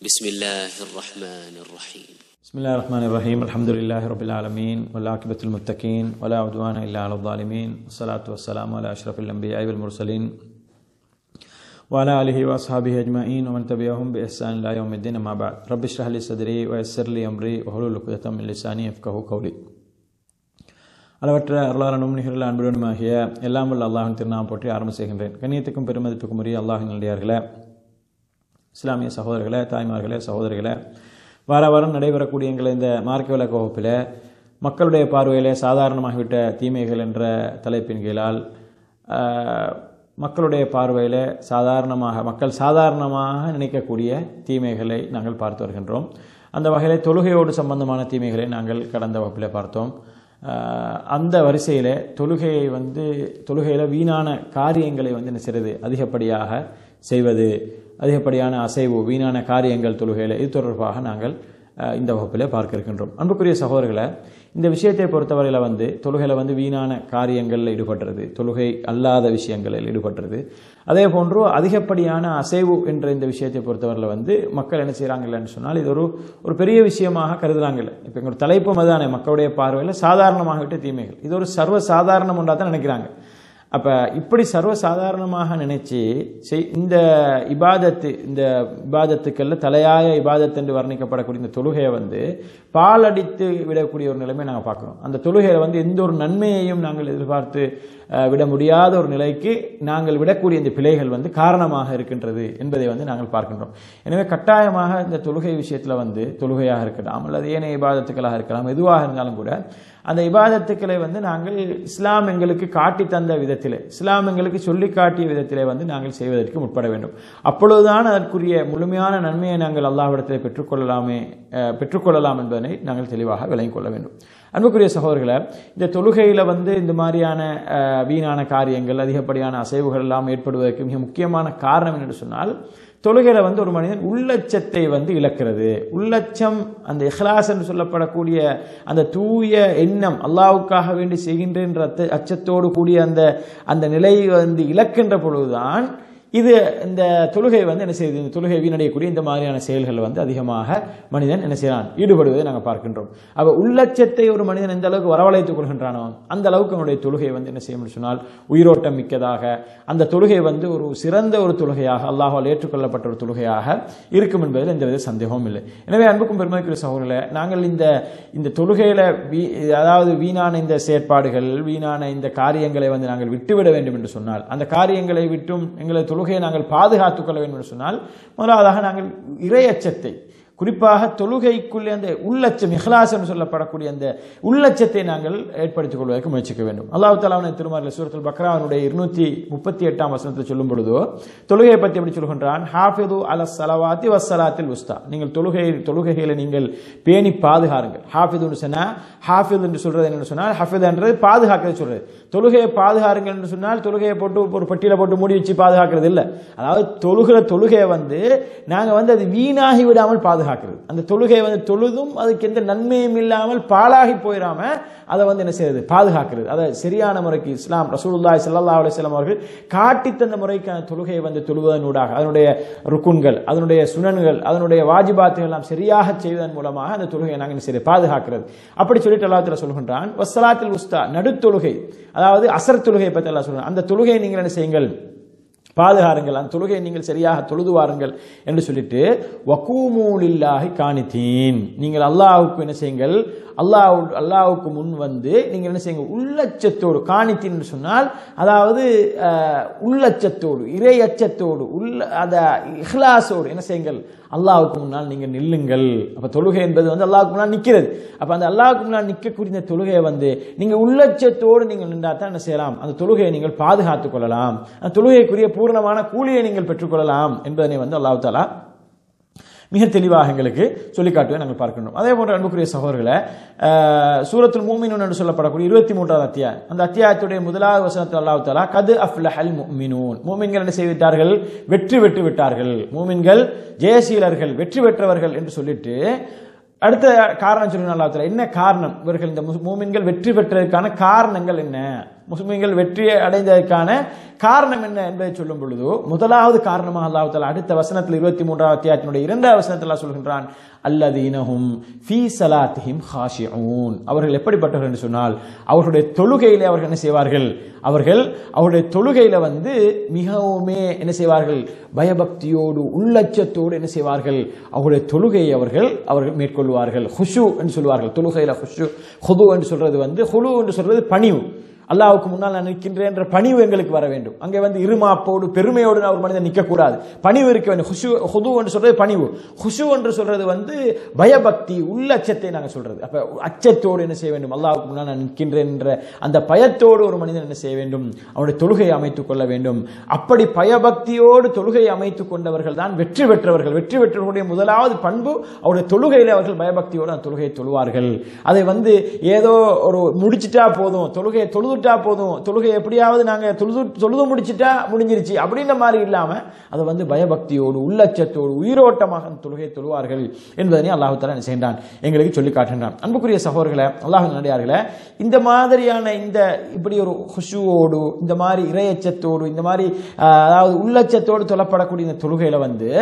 بسم الله الرحمن الرحيم بسم الله الرحمن الرحيم الحمد لله رب العالمين والعاقبة المتقين ولا عدوان إلا على الظالمين والصلاة والسلام على أشرف الأنبياء والمرسلين وعلى آله وأصحابه أجمعين ومن تبعهم بإحسان إلى يوم الدين أما بعد رب اشرح لي صدري ويسر لي أمري وحلول عقدة من لساني يفقهوا قولي அளவற்ற அருளாரனும் நிகழ்ல அன்புடனுமாகிய எல்லாம் உள்ள அல்லாஹின் திருநாமம் போற்றி ஆரம்ப செய்கின்றேன் கண்ணியத்துக்கும் பெருமதிப்புக்கும் உரிய அல்லாஹின் நல்லடியார்களே இஸ்லாமிய சகோதரர்களே தாய்மார்களே சகோதரிகளே வார வாரம் நடைபெறக்கூடிய எங்கள் இந்த மார்க்க விளக்க வகுப்பில் மக்களுடைய பார்வையிலே சாதாரணமாகிவிட்ட தீமைகள் என்ற தலைப்பின் கீழால் ஆஹ், மக்களுடைய பார்வையில் சாதாரணமாக மக்கள் சாதாரணமாக நினைக்கக்கூடிய தீமைகளை நாங்கள் பார்த்து வருகின்றோம் அந்த வகையில் தொழுகையோடு சம்பந்தமான தீமைகளை நாங்கள் கடந்த வகுப்பில் பார்த்தோம் ஆஹ், அந்த வரிசையில் தொழுகையை வந்து தொழுகையில் வீணான காரியங்களை வந்து என்ன செய்கிறது அதிகப்படியாக செய்வது அதிகப்படியான அசைவு வீணான காரியங்கள் தொழுகையில் இது தொடர்பாக நாங்கள் அஹ், இந்த வகுப்பில் பார்க்க இருக்கின்றோம் அன்புக்குரிய சகோதரர்களை இந்த விஷயத்தை பொறுத்தவரையில் வந்து தொழுகையில் வந்து வீணான காரியங்களில் ஈடுபடுறது தொழுகை அல்லாத விஷயங்களில் ஈடுபடுறது அதே போன்று அதிகப்படியான அசைவு என்ற இந்த விஷயத்தை பொறுத்தவரையில் வந்து மக்கள் என்ன செய்கிறாங்கன்னு சொன்னால் இது ஒரு ஒரு பெரிய விஷயமாக கருதுறாங்கல்ல இப்போ எங்களோட தலைப்பு அதுதானே மக்களுடைய பார்வையில் சாதாரணமாகவிட்ட தீமைகள் இது ஒரு சர்வ சாதாரணம் ஒன்றாக தான் நினைக்கிறாங்க அப்போ இப்படி சர்வசாதாரணமாக நினைச்சு செய் இந்த இபாதத்து இந்த இபாதத்துக்கள்ல தலையாய இபாதத்து என்று வர்ணிக்கப்படக்கூடிய இந்த தொழுகையை வந்து பாலடித்து விடக்கூடிய ஒரு நிலைமை நாங்கள் பார்க்குறோம் அந்த தொழுகையில் வந்து எந்த ஒரு நன்மையையும் நாங்கள் எதிர்பார்த்து அஹ், விட முடியாத ஒரு நிலைக்கு நாங்கள் விடக்கூடிய இந்த பிழைகள் வந்து காரணமாக இருக்கின்றது என்பதை வந்து நாங்கள் பார்க்கின்றோம் எனவே கட்டாயமாக இந்த தொழுகை விஷயத்தில் வந்து தொழுகையாக இருக்கலாம் அல்லது ஏனைய இபாதத்துக்களாக இருக்கலாம் எதுவாக இருந்தாலும் கூட அந்த இபாதத்துக்களை வந்து நாங்கள் இஸ்லாம் எங்களுக்கு காட்டி தந்த விதத்திலே இஸ்லாம் எங்களுக்கு சொல்லி காட்டிய விதத்திலே வந்து நாங்கள் செய்வதற்கு முற்பட வேண்டும் அப்பொழுதுதான் அதற்குரிய முழுமையான நன்மையை நாங்கள் அல்லாஹ்விடத்தில் பெற்றுக்கொள்ளலாமே அஹ், பெற்றுக்கொள்ளலாம் என்பதனை நாங்கள் தெளிவாக விளங்கிக் கொள்ள வேண்டும் அன்புக்குரிய சகோதரர்களை இந்த தொழுகையில் வந்து இந்த மாதிரியான அஹ், வீணான காரியங்கள் அதிகப்படியான அசைவுகள் எல்லாம் ஏற்படுவதற்கு மிக முக்கியமான காரணம் என்று சொன்னால் தொழுகையில வந்து ஒரு மனிதன் உள்ளச்சத்தை வந்து இழக்கிறது உள்ளச்சம் அந்த இஹ்லாஸ் என்று சொல்லப்படக்கூடிய அந்த தூய எண்ணம் அல்லாவுக்காக வேண்டி செய்கின்ற அத்த- அச்சத்தோடு கூடிய அந்த அந்த நிலையை வந்து இழக்கின்ற பொழுதுதான் இது இந்த தொழுகை வந்து என்ன செய்யுது இந்த தொழுகை வீணடையக்கூடிய இந்த மாதிரியான செயல்கள் வந்து அதிகமாக மனிதன் என்ன செய்யறான் ஈடுபடுவதை நாங்கள் பார்க்கின்றோம் அப்ப உள்ளச்சத்தை ஒரு மனிதன் எந்த அளவுக்கு வரவழைத்துக் கொள்கின்றானோ அந்த அளவுக்கு அவனுடைய தொழுகை வந்து என்ன செய்யும் என்று சொன்னால் உயிரோட்டம் மிக்கதாக அந்த தொழுகை வந்து ஒரு சிறந்த ஒரு தொழுகையாக அல்லாஹால் ஏற்றுக்கொள்ளப்பட்ட ஒரு தொழுகையாக இருக்கும் என்பதில் எந்தவித சந்தேகமும் இல்லை எனவே அன்புக்கும் பெருமைக்குரிய சகோதரர்களே நாங்கள் இந்த இந்த தொழுகையில வீ அதாவது வீணான இந்த செயற்பாடுகள் வீணான இந்த காரியங்களை வந்து நாங்கள் விட்டுவிட வேண்டும் என்று சொன்னால் அந்த காரியங்களை விட்டும் எங்களது தொழுகையை நாங்கள் பாதுகாத்துக் கொள்ள வேண்டும் என்று சொன்னால் முதலாவதாக நாங்கள் இறையச்சத்தை குறிப்பாக தொழுகைக்குள்ளே அந்த உள்ளச்சம் இஹ்லாஸ் என்று சொல்லப்படக்கூடிய அந்த உள்ளச்சத்தை நாங்கள் ஏற்படுத்திக் கொள்வதற்கு முயற்சிக்க வேண்டும் அல்லாஹ் தாலாவின் திருமறையில் சூரத்துல் பக்ரானுடைய இருநூத்தி முப்பத்தி எட்டாம் வசனத்தை சொல்லும் பொழுதோ தொழுகையை பற்றி எப்படி சொல்கின்றான் ஹாஃபிது அல சலவாத்தி வசலாத்தில் உஸ்தா நீங்கள் தொழுகை தொழுகைகளை நீங்கள் பேணி பாதுகாருங்கள் ஹாஃபிதுன்னு சொன்னா ஹாஃபிது என்று சொல்றது என்ன சொன்னால் ஹஃபித் என்றது பாதுகாக்கிறது சொல்றது தொழுகையை பாதுகாருங்கள் என்று சொன்னால் தொழுகையை போட்டு ஒரு பட்டியலை போட்டு மூடி வச்சு பாதுகாக்கிறது இல்லை அதாவது தொழுகிற தொழுகையை வந்து நாங்கள் வந்து அது வீணாகி விடாமல் பாதுகாக்கிறது அந்த தொழுகையை வந்து தொழுதும் அதுக்கு எந்த நன்மையும் இல்லாமல் பாழாகி போயிடாம அதை வந்து என்ன செய்யறது பாதுகாக்கிறது அதை சரியான முறைக்கு இஸ்லாம் ரசூலுல்லாஹி ஸல்லல்லாஹு அலைஹி வஸல்லம் அவர்கள் காட்டி தந்த முறைக்கான தொழுகையை வந்து தொழுவதனூடாக அதனுடைய ருக்குன்கள் அதனுடைய சுனன்கள் அதனுடைய வாஜிபாத்துகள் எல்லாம் சரியாக செய்வதன் மூலமாக அந்த தொழுகையை நாங்கள் என்ன செய்யறது பாதுகாக்கிறது அப்படி சொல்லிட்டு அல்லாஹ் சொல்கின்றான் வஸ்ஸலாத்தில் உஸ்தா நடுத்தொழுகை அதாவது அசர் தொழுகையை பற்றி அல்லாஹ் சொல்றான் அந்த தொழுகையை நீங்கள் என்ன செய்யுங்கள் பாதுகாருங்கள் அந்த தொழுகையை நீங்கள் சரியாக தொழுது வாருங்கள் என்று சொல்லிட்டு வக்கூமூலில்லாஹி காணித்தீன் நீங்கள் அல்லாஹ்வுக்கு என்ன செய்யுங்கள் அல்லாஹ் அல்லாஹ்வுக்கு முன் வந்து நீங்கள் என்ன செய்யுங்க உள்ளச்சத்தோடு காணித்தீன் என்று சொன்னால் அதாவது அஹ், உள்ளச்சத்தோடு இறை அச்சத்தோடு உள்ள அந்த இஹ்லாஸோடு என்ன செய்யுங்கள் அல்லாஹ்வுக்கு முன்னால் நீங்கள் நில்லுங்கள் அப்ப தொழுகை என்பது வந்து அல்லாஹ்வுக்கு முன்னால் நிற்கிறது அப்ப அந்த அல்லாஹ்வுக்கு முன்னால் நிற்கக்கூடிய இந்த தொழுகையை வந்து நீங்க உள்ளச்சத்தோடு நீங்கள் நின்றா தான் என்ன செய்யலாம் அந்த தொழுகையை நீங்கள் பாதுகாத்துக் கொள்ளலாம் அந்த தொழுகைக்குரிய பூரணமான கூலியை நீங்கள் பெற்றுக்கொள்ளலாம் என்பதனை வந்து அல்லாஹ் தாலா மிக தெளிவாக எங்களுக்கு சொல்லி காட்டுவதை நாங்கள் பார்க்கணும் அதே போன்ற அன்புக்குரிய சகோதரர்களை அஹ், சூரத்துல் மூமினூன் என்று சொல்லப்படக்கூடிய இருபத்தி மூன்றாவது அத்தியாயம் அந்த அத்தியாயத்துடைய முதலாவது வசனத்தில் அல்லாஹ் தாலா கது அஃப்லஹல் முஃமினூன் மூமின்கள் என்ன செய்து விட்டார்கள் வெற்றி பெற்று விட்டார்கள் மூமின்கள் ஜெயசீலர்கள் வெற்றி பெற்றவர்கள் என்று சொல்லிட்டு அடுத்த காரணம் சொல்லி அல்லாஹ் தாலா என்ன காரணம் இவர்கள் இந்த மூமின்கள் வெற்றி பெற்றதற்கான காரணங்கள் என்ன முஸ்லிம்கள் வெற்றியை அடைந்ததற்கான காரணம் என்ன என்பதை சொல்லும் பொழுது முதலாவது காரணமாக அல்லாஹ் தஆலா அடுத்த வசனத்தில் இருபத்தி மூன்றாவது அத்தியாயத்தினுடைய இரண்டாவது வசனத்தில் அல்லாஹ் சொல்கின்றான் அல்லதீனஹும் ஃபீ சலாத்திஹிம் ஹாஷிஊன் அவர்கள் எப்படிப்பட்டவர்கள் என்று சொன்னால் அவர்களுடைய தொழுகையிலே அவர்கள் என்ன செய்வார்கள் அவர்கள் அவருடைய தொழுகையில வந்து மிகவுமே என்ன செய்வார்கள் பயபக்தியோடு உள்ளச்சத்தோடு என்ன செய்வார்கள் அவருடைய தொழுகையை அவர்கள் அவர்கள் மேற்கொள்வார்கள் ஹுஷு என்று சொல்வார்கள் தொழுகையில ஹுஷு ஹுது என்று சொல்றது வந்து ஹுலு என்று சொல்றது பணிவு அல்லாஹ்வுக்கு முன்னால் நான் நிற்கின்றேன் என்ற பணிவு எங்களுக்கு வர வேண்டும் அங்கே வந்து இருமாப்போடு பெருமையோடு நான் ஒரு மனிதன் நிற்கக்கூடாது பணிவு இருக்க வேண்டும் ஹுஷு ஹுது என்று சொல்றது பணிவு ஹுஷு என்று சொல்றது வந்து பயபக்தி உள்ள அச்சத்தை நாங்கள் சொல்றது அப்ப அச்சத்தோடு என்ன செய்ய வேண்டும் அல்லாஹ்வுக்கு முன்னால் நான் நிற்கின்றேன் என்ற அந்த பயத்தோடு ஒரு மனிதன் என்ன செய்ய வேண்டும் அவனுடைய தொழுகையை அமைத்துக் கொள்ள வேண்டும் அப்படி பயபக்தியோடு தொழுகையை அமைத்துக் கொண்டவர்கள் தான் வெற்றி பெற்றவர்கள் வெற்றி பெற்றவர்களுடைய முதலாவது பண்பு அவருடைய தொழுகையில அவர்கள் பயபக்தியோடு அந்த தொழுகையை தொழுவார்கள் அதை வந்து ஏதோ ஒரு முடிச்சிட்டா போதும் தொழுகையை தொழுதுட்டா போதும் தொழுகை எப்படியாவது நாங்க தொழுது தொழுது முடிச்சிட்டா முடிஞ்சிருச்சு அப்படின்ற மாதிரி இல்லாம அதை வந்து பயபக்தியோடு உள்ளச்சத்தோடு உயிரோட்டமாக அந்த தொழுகையை தொழுவார்கள் என்பதனை அல்லாஹு தஆலா என்ன செய்கின்றான் எங்களுக்கு சொல்லி காட்டுகின்றான் அன்புக்குரிய சகோதரர்களே அல்லாஹ் நடிகார்களே இந்த மாதிரியான இந்த இப்படி ஒரு ஹுஷுவோடு இந்த மாதிரி இறையச்சத்தோடு இந்த மாதிரி ஆஹ், அதாவது உள்ளச்சத்தோடு தொழப்படக்கூடிய இந்த தொழுகையில வந்து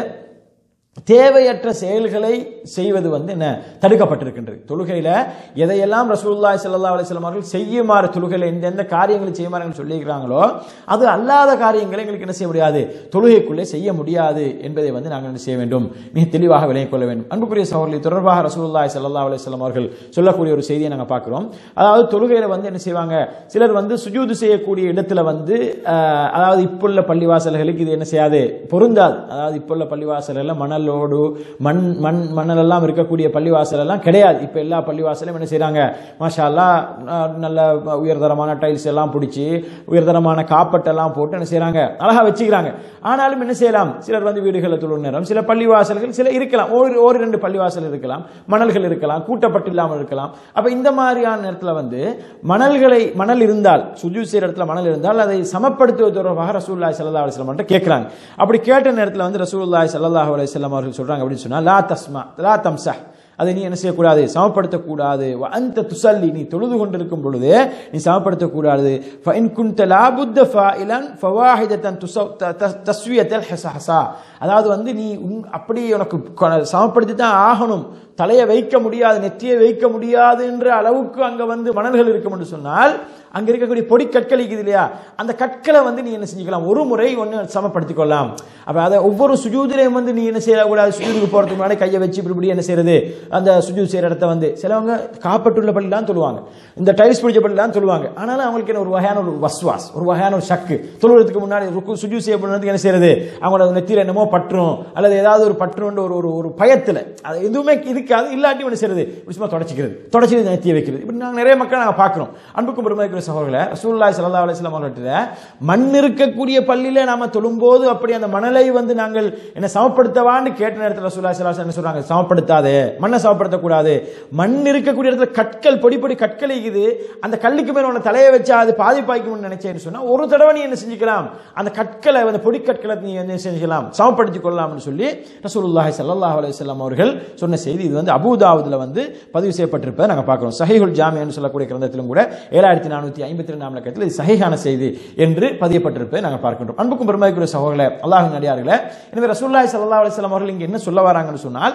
தேவையற்ற செயல்களை செய்வது வந்து என்ன தடுக்கப்பட்டிருக்கின்றது தொழுகையில எதையெல்லாம் ரசூலுல்லாஹி ஸல்லல்லாஹு அலைஹி வஸல்லம் அவர்கள் செய்யுமாறு தொழுகையில எந்த எந்த காரியங்களை செய்யுமாறு சொல்லியிருக்கிறாங்களோ அது அல்லாத காரியங்களை எங்களுக்கு என்ன செய்ய முடியாது தொழுகைக்குள்ளே செய்ய முடியாது என்பதை வந்து நாங்கள் என்ன செய்ய வேண்டும் மிக தெளிவாக விளங்கிக் கொள்ள வேண்டும் அன்புக்குரிய சகோதரி தொடர்பாக ரசூலுல்லாஹி ஸல்லல்லாஹு அலைஹி வஸல்லம் அவர்கள் சொல்லக்கூடிய ஒரு செய்தியை நாங்கள் பார்க்கிறோம் அதாவது தொழுகையில வந்து என்ன செய்வாங்க சிலர் வந்து சுஜூது செய்யக்கூடிய இடத்துல வந்து ஆஹ், அதாவது இப்புள்ள பள்ளிவாசல்களுக்கு இது என்ன செய்யாது பொருந்தாது அதாவது இப்புள்ள பள்ளிவாசல்கள் மணலோடு மண் மண் மணல் எல்லாம் இருக்கக்கூடிய பள்ளிவாசல் எல்லாம் கிடையாது இப்ப எல்லா பள்ளிவாசலும் என்ன செய்றாங்க மாஷா அல்லாஹ், ஆஹ், நல்ல உயர்தரமான டைல்ஸ் எல்லாம் பிடிச்சி உயர்தரமான காப்பட்டெல்லாம் போட்டு என்ன செய்றாங்க அழகா வச்சுக்கிறாங்க ஆனாலும் என்ன செய்யலாம் சிலர் வந்து வீடுகளில் தொழும் நேரம் சில பள்ளிவாசல்கள் சில இருக்கலாம் ஒரு ஒரு ரெண்டு பள்ளிவாசல் இருக்கலாம் மணல்கள் இருக்கலாம் கூட்டப்பட்டு இல்லாமல் இருக்கலாம் அப்ப இந்த மாதிரியான நேரத்தில் வந்து மணல்களை மணல் இருந்தால் சுஜூ செய்யற இடத்துல மணல் இருந்தால் அதை சமப்படுத்துவது தொடர்பாக ரசூலுல்லாஹி ஸல்லல்லாஹு அலைஹி வஸல்லம் கிட்ட கேட்கறாங்க அப்படி கேட்ட நேரத்தில் வந்து ரசூலுல்லாஹி ஸல்லல்லாஹு அலைஹி வஸல்லம் அவர்கள் சொல்றாங்க அப்படின்னு சொன்னா லா தஸ்மா லா தம்சஹ் அதை நீ என்ன செய்யக்கூடாது சமப்படுத்தக்கூடாது வ அன்த துசல்லி நீ தொழுது கொண்டிருக்கும் பொழுது நீ சமப்படுத்தக்கூடாது ஃபஇன் குன்த லா புத்த ஃபாயிலன் ஃபவாஹிதத்தன் துஸவ் த- த- தஸ்வியத்தல் ஹஸஹஸா அதாவது வந்து நீ உன்- அப்படி உனக்கு கொ- சமப்படுத்தி தான் ஆகணும் தலையை வைக்க முடியாது நெற்றியை வைக்க முடியாது என்ற அளவுக்கு அங்க வந்து மணல்கள் இருக்கும் என்று சொன்னால் அங்க இருக்கக்கூடிய பொடி கற்கள் இருக்குது இல்லையா அந்த கற்களை வந்து நீ என்ன செஞ்சுக்கலாம் ஒரு முறை ஒன்று சமப்படுத்திக் கொள்ளலாம் அப்ப அதை ஒவ்வொரு சுஜூதிலையும் வந்து நீ என்ன செய்யக்கூடாது சுஜூதுக்கு போறதுக்கு முன்னாடி கையை வச்சு இப்படி இப்படி என்ன செய்யறது அந்த சுஜூத் செய்யற இடத்த வந்து சிலவங்க காப்பட்டுள்ள பள்ளிலாம் சொல்லுவாங்க இந்த டைல்ஸ் பிடிச்ச பள்ளிலாம் சொல்லுவாங்க ஆனாலும் அவங்களுக்கு என்ன ஒரு வகையான ஒரு வஸ்வாஸ் ஒரு வகையான ஒரு சக்கு தொழுவதுக்கு முன்னாடி ருக்கு சுஜூ செய்ய போனதுக்கு என்ன செய்யறது அவங்களோட நெத்தியில என்னமோ பற்றும் அல்லது ஏதாவது ஒரு பற்றுன்ற ஒரு ஒரு ஒரு பயத்துல அது எதுவுமே இருக்காது இல்லாட்டி என்ன செய்யறது இப்படி சும்மா தொடச்சிக்கிறது தொடச்சி நெத்தியை வைக்கிறது இப்படி நாங்க நிறைய மக்கள் நாங்க பார்க்கிறோம் அன்புக்கும் பெருமைக்குரிய சகோதரர்களே ரசூலுல்லாஹி ஸல்லல்லாஹு அலைஹி வஸல்லம் அவர்கிட்ட மண் இருக்கக்கூடிய பள்ளியில நாம தொழும்போது அப்படி அந்த மணலை வந்து நாங்கள் என்ன சமப்படுத்தவான்னு கேட்ட நேரத்தில் ரசூலுல்லாஹி ஸல்லல்லாஹு அலைஹி வஸல்லம் என்ன சொல்றாங்க சமப்படுத்தாதே மண்ணை சமப்படுத்தக்கூடாது மண் இருக்கக்கூடிய இடத்துல கற்கள் பொடி பொடி கற்கள் இருக்குது அந்த கல்லுக்கு மேல உன தலையை வச்சா அது பாதிப்பாய்க்கும்னு நினைச்சேன்னு சொன்னா ஒரு தடவை நீ என்ன செஞ்சுக்கலாம் அந்த கற்களை அந்த பொடி கற்களை நீ என்ன செஞ்சுக்கலாம் சமப்படுத்திக் கொள்ளலாம்னு சொல்லி ரசூலுல்லாஹி ஸல்லல்லாஹு அலைஹி வஸல்லம் அவர்கள் சொன்ன செய்தி இது வந்து அபூதாவுதுல வந்து பதிவு செய்யப்பட்டிருப்பதை நாங்க பார்க்கிறோம் சஹீஹுல் ஜாமியான்னு சொல்லக்கூடிய கிரந்தத்திலும் கூட ஏழாயிரத்தி நானூத்தி ஐம்பத்தி ரெண்டாம் இலக்கத்தில் இது சஹீஹான செய்தி என்று பதியப்பட்டிருப்பதை நாங்க பார்க்கின்றோம் அன்புக்கும் பெருமைக்குரிய சகோதரர்களே அல்லாஹின் அடியார்களே எனவே ரசூலுல்லாஹி ஸல்லல்லாஹு அலைஹி வஸல்லம் அவர்கள் இங்க என்ன சொல்ல வராங்கன்னு சொன்னால்